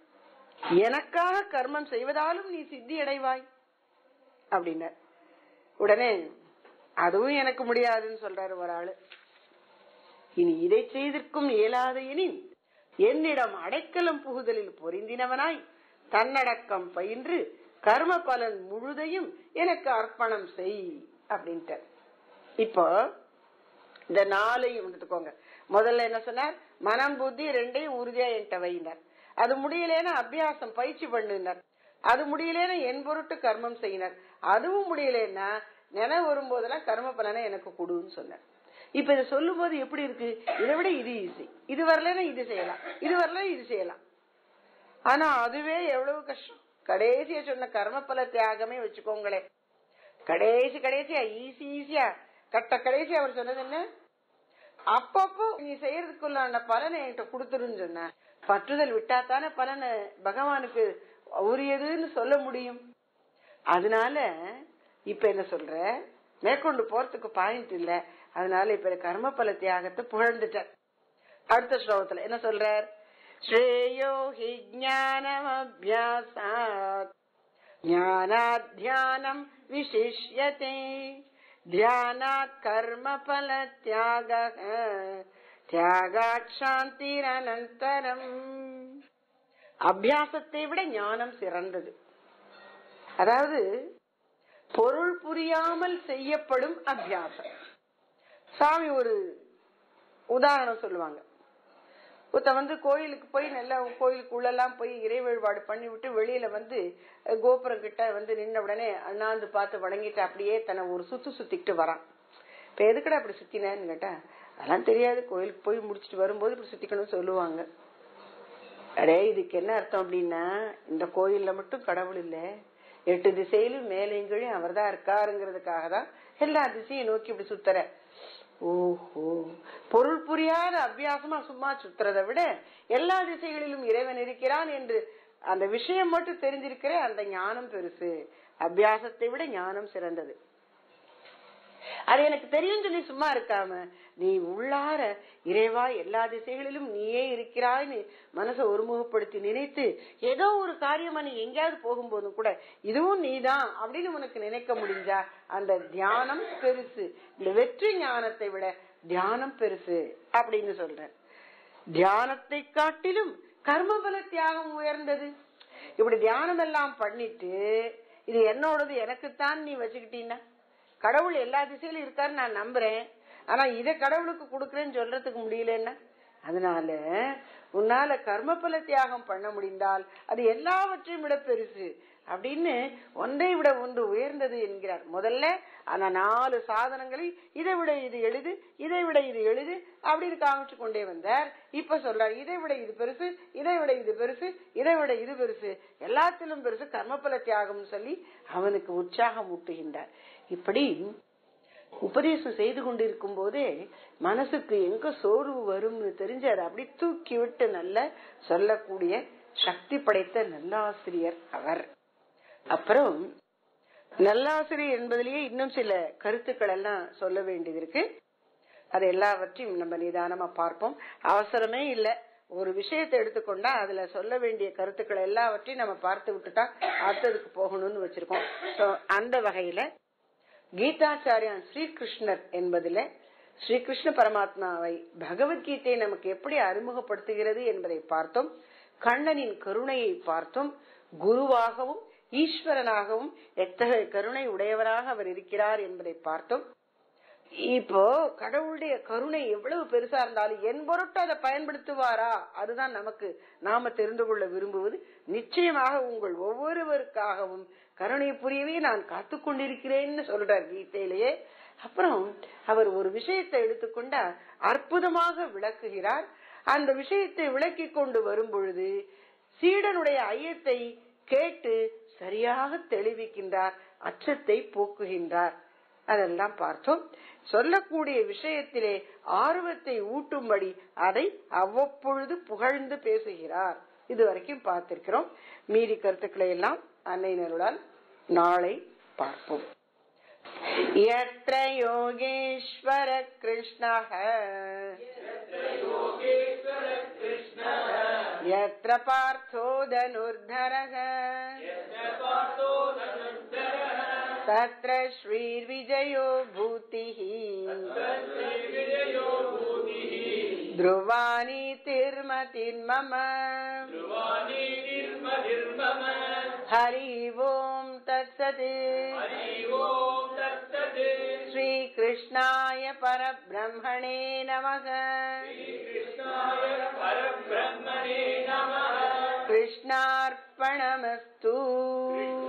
எனக்காக கர்மம் செய்வதாலும் நீ சித்தி அடைவாய் அப்படின்னார் உடனே அதுவும் எனக்கு முடியாதுன்னு சொல்றாரு ஒரு ஆளு இனி இதை செய்திருக்கும் இயலாத எனின் என்னிடம் அடைக்கலம் புகுதலில் பொருந்தினவனாய் தன்னடக்கம் பயின்று கர்ம பலன் முழுதையும் எனக்கு அர்ப்பணம் செய் அப்படின்ட்டு இப்போ இந்த நாளையும் எடுத்துக்கோங்க முதல்ல என்ன சொன்னார் மனம் புத்தி ரெண்டையும் உறுதியா என்கிட்ட வையினார் அது முடியலன்னா அபியாசம் பயிற்சி பண்ணுனார் அது முடியலன்னா என் பொருட்டு கர்மம் செய்யினார் அதுவும் முடியலன்னா நினைவு வரும்போதெல்லாம் கர்ம பலனை எனக்கு கொடுன்னு சொன்னார் இப்ப இதை சொல்லும் போது எப்படி இருக்கு இதை விட இது ஈஸி இது வரலன்னா இது செய்யலாம் இது வரல இது செய்யலாம் ஆனா அதுவே எவ்வளவு கஷ்டம் கடைசியா சொன்ன கர்மபல தியாகமே வச்சுக்கோங்களேன் கடைசி கடைசியா ஈஸி ஈஸியா கட்ட கடைசி அவர் சொன்னது என்ன அப்பப்போ நீ செய்யறதுக்குள்ளான பலனை என்கிட்ட கொடுத்துருன்னு சொன்ன பற்றுதல் விட்டா தானே பலனை பகவானுக்கு உரியதுன்னு சொல்ல முடியும் அதனால இப்ப என்ன சொல்ற மேற்கொண்டு போறதுக்கு பாயிண்ட் இல்ல அதனால இப்ப கர்மபல தியாகத்தை புகழ்ந்துட்ட அடுத்த ஸ்லோகத்துல என்ன சொல்றார் ஸ்ரேயோ ஹி ஞானமபியாசாத் ஞானாத் தியானம் விசிஷ்யதே தியானாத் கர்மபல தியாக தியாகாட் சாந்திரனந்தரம் அபியாசத்தை விட ஞானம் சிறந்தது அதாவது பொருள் புரியாமல் செய்யப்படும் அபியாசம் சாமி ஒரு உதாரணம் சொல்லுவாங்க ஒருத்த வந்து கோயிலுக்கு போய் நல்லா கோயிலுக்கு உள்ளெல்லாம் போய் இறை வழிபாடு பண்ணி விட்டு வெளியில வந்து கோபுரம் கிட்ட வந்து நின்ன உடனே அண்ணாந்து பார்த்து வணங்கிட்டு அப்படியே தன்னை ஒரு சுத்து சுத்திக்கிட்டு வரான் இப்ப எதுக்கடா அப்படி சுத்தினேன்னு கேட்டா அதெல்லாம் தெரியாது கோயிலுக்கு போய் முடிச்சிட்டு வரும்போது இப்படி சுத்திக்கணும்னு சொல்லுவாங்க அடே இதுக்கு என்ன அர்த்தம் அப்படின்னா இந்த கோயில்ல மட்டும் கடவுள் இல்ல எட்டு திசையிலும் மேலையும் கீழும் அவர் தான் இருக்காருங்கிறதுக்காக தான் எல்லா திசையும் நோக்கி இப்படி சுத்துற ஓஹோ பொருள் புரியாத அபியாசமா சும்மா சுத்துறதை விட எல்லா திசைகளிலும் இறைவன் இருக்கிறான் என்று அந்த விஷயம் மட்டும் தெரிஞ்சிருக்கிற அந்த ஞானம் பெருசு அபியாசத்தை விட ஞானம் சிறந்தது அது எனக்கு தெரியும் சொல்லி சும்மா இருக்காம நீ உள்ளார இறைவா எல்லா திசைகளிலும் நீயே இருக்கிறாய்னு மனசை ஒருமுகப்படுத்தி நினைத்து ஏதோ ஒரு காரியமா நீ எங்கேயாவது போகும்போதும் கூட இதுவும் நீதான் அப்படின்னு உனக்கு நினைக்க முடிஞ்சா அந்த தியானம் பெருசு இந்த வெற்றி ஞானத்தை விட தியானம் பெருசு அப்படின்னு சொல்றேன் தியானத்தை காட்டிலும் கர்மபல தியாகம் உயர்ந்தது இப்படி தியானம் எல்லாம் பண்ணிட்டு இது என்னோடது எனக்குத்தான் நீ வச்சுக்கிட்டீன்னா கடவுள் எல்லா திசையிலும் இருக்காரு நான் நம்புறேன் ஆனா இத கடவுளுக்கு கொடுக்கறேன்னு சொல்றதுக்கு முடியலன்னா அதனால உன்னால கர்மபல தியாகம் பண்ண முடிந்தால் அது எல்லாவற்றையும் விட பெருசு அப்படின்னு ஒன்றை விட ஒன்று உயர்ந்தது என்கிறார் முதல்ல ஆனா நாலு சாதனங்களை இதை விட இது எழுது இதை விட இது எழுது அப்படின்னு காமிச்சு கொண்டே வந்தார் இப்ப சொல்றார் இதை விட இது பெருசு இதை விட இது பெருசு இதை விட இது பெருசு எல்லாத்திலும் பெருசு கர்மபல தியாகம் சொல்லி அவனுக்கு உற்சாகம் ஊட்டுகின்றார் இப்படி உபதேசம் செய்து கொண்டிருக்கும் போதே மனசுக்கு எங்க சோர்வு வரும்னு தெரிஞ்சு அதை அப்படி தூக்கி விட்டு நல்ல சொல்லக்கூடிய சக்தி படைத்த நல்லாசிரியர் அவர் அப்புறம் நல்லாசிரியர் என்பதிலேயே இன்னும் சில கருத்துக்கள் எல்லாம் சொல்ல வேண்டியது இருக்கு அது எல்லாவற்றையும் நம்ம நிதானமா பார்ப்போம் அவசரமே இல்ல ஒரு விஷயத்தை எடுத்துக்கொண்டா அதுல சொல்ல வேண்டிய கருத்துக்கள் எல்லாவற்றையும் நம்ம பார்த்து விட்டுட்டா அடுத்ததுக்கு போகணும்னு வச்சிருக்கோம் சோ அந்த வகையில கீதாச்சாரியான் ஸ்ரீகிருஷ்ணர் என்பதுல ஸ்ரீகிருஷ்ண பரமாத்மாவை பகவத்கீதை நமக்கு எப்படி அறிமுகப்படுத்துகிறது என்பதை பார்த்தோம் கண்ணனின் கருணையை பார்த்தோம் குருவாகவும் ஈஸ்வரனாகவும் எத்தகைய கருணை உடையவராக அவர் இருக்கிறார் என்பதை பார்த்தோம் இப்போ கடவுளுடைய கருணை எவ்வளவு பெருசா இருந்தாலும் என் பொருட்டு அதை பயன்படுத்துவாரா அதுதான் நமக்கு நாம தெரிந்து கொள்ள விரும்புவது நிச்சயமாக உங்கள் ஒவ்வொருவருக்காகவும் கருணை புரியவே நான் காத்து கொண்டிருக்கிறேன்னு சொல்றார் கீதையிலேயே அப்புறம் அவர் ஒரு விஷயத்தை எடுத்துக்கொண்டா அற்புதமாக விளக்குகிறார் அந்த விஷயத்தை விளக்கி கொண்டு வரும் பொழுது சீடனுடைய ஐயத்தை கேட்டு சரியாக தெளிவிக்கின்றார் அச்சத்தை போக்குகின்றார் அதெல்லாம் பார்த்தோம் சொல்லக்கூடிய விஷயத்திலே ஆர்வத்தை ஊட்டும்படி அதை அவ்வப்பொழுது புகழ்ந்து பேசுகிறார் இதுவரைக்கும் பார்த்திருக்கிறோம் மீதி கருத்துக்களை எல்லாம் அன்னை நருளால் நாளை பார்ப்போம் यत्र योगेश्वर कृष्णः यत्र पार्थो धनुर्धरः तत्र श्रीर्विजयो भूतिः ध्रुवानीतिर्मतिर्मम हरि ओम् तत्सत् श्रीकृष्णाय परब्रह्मणे नमः कृष्णार्पणमस्तु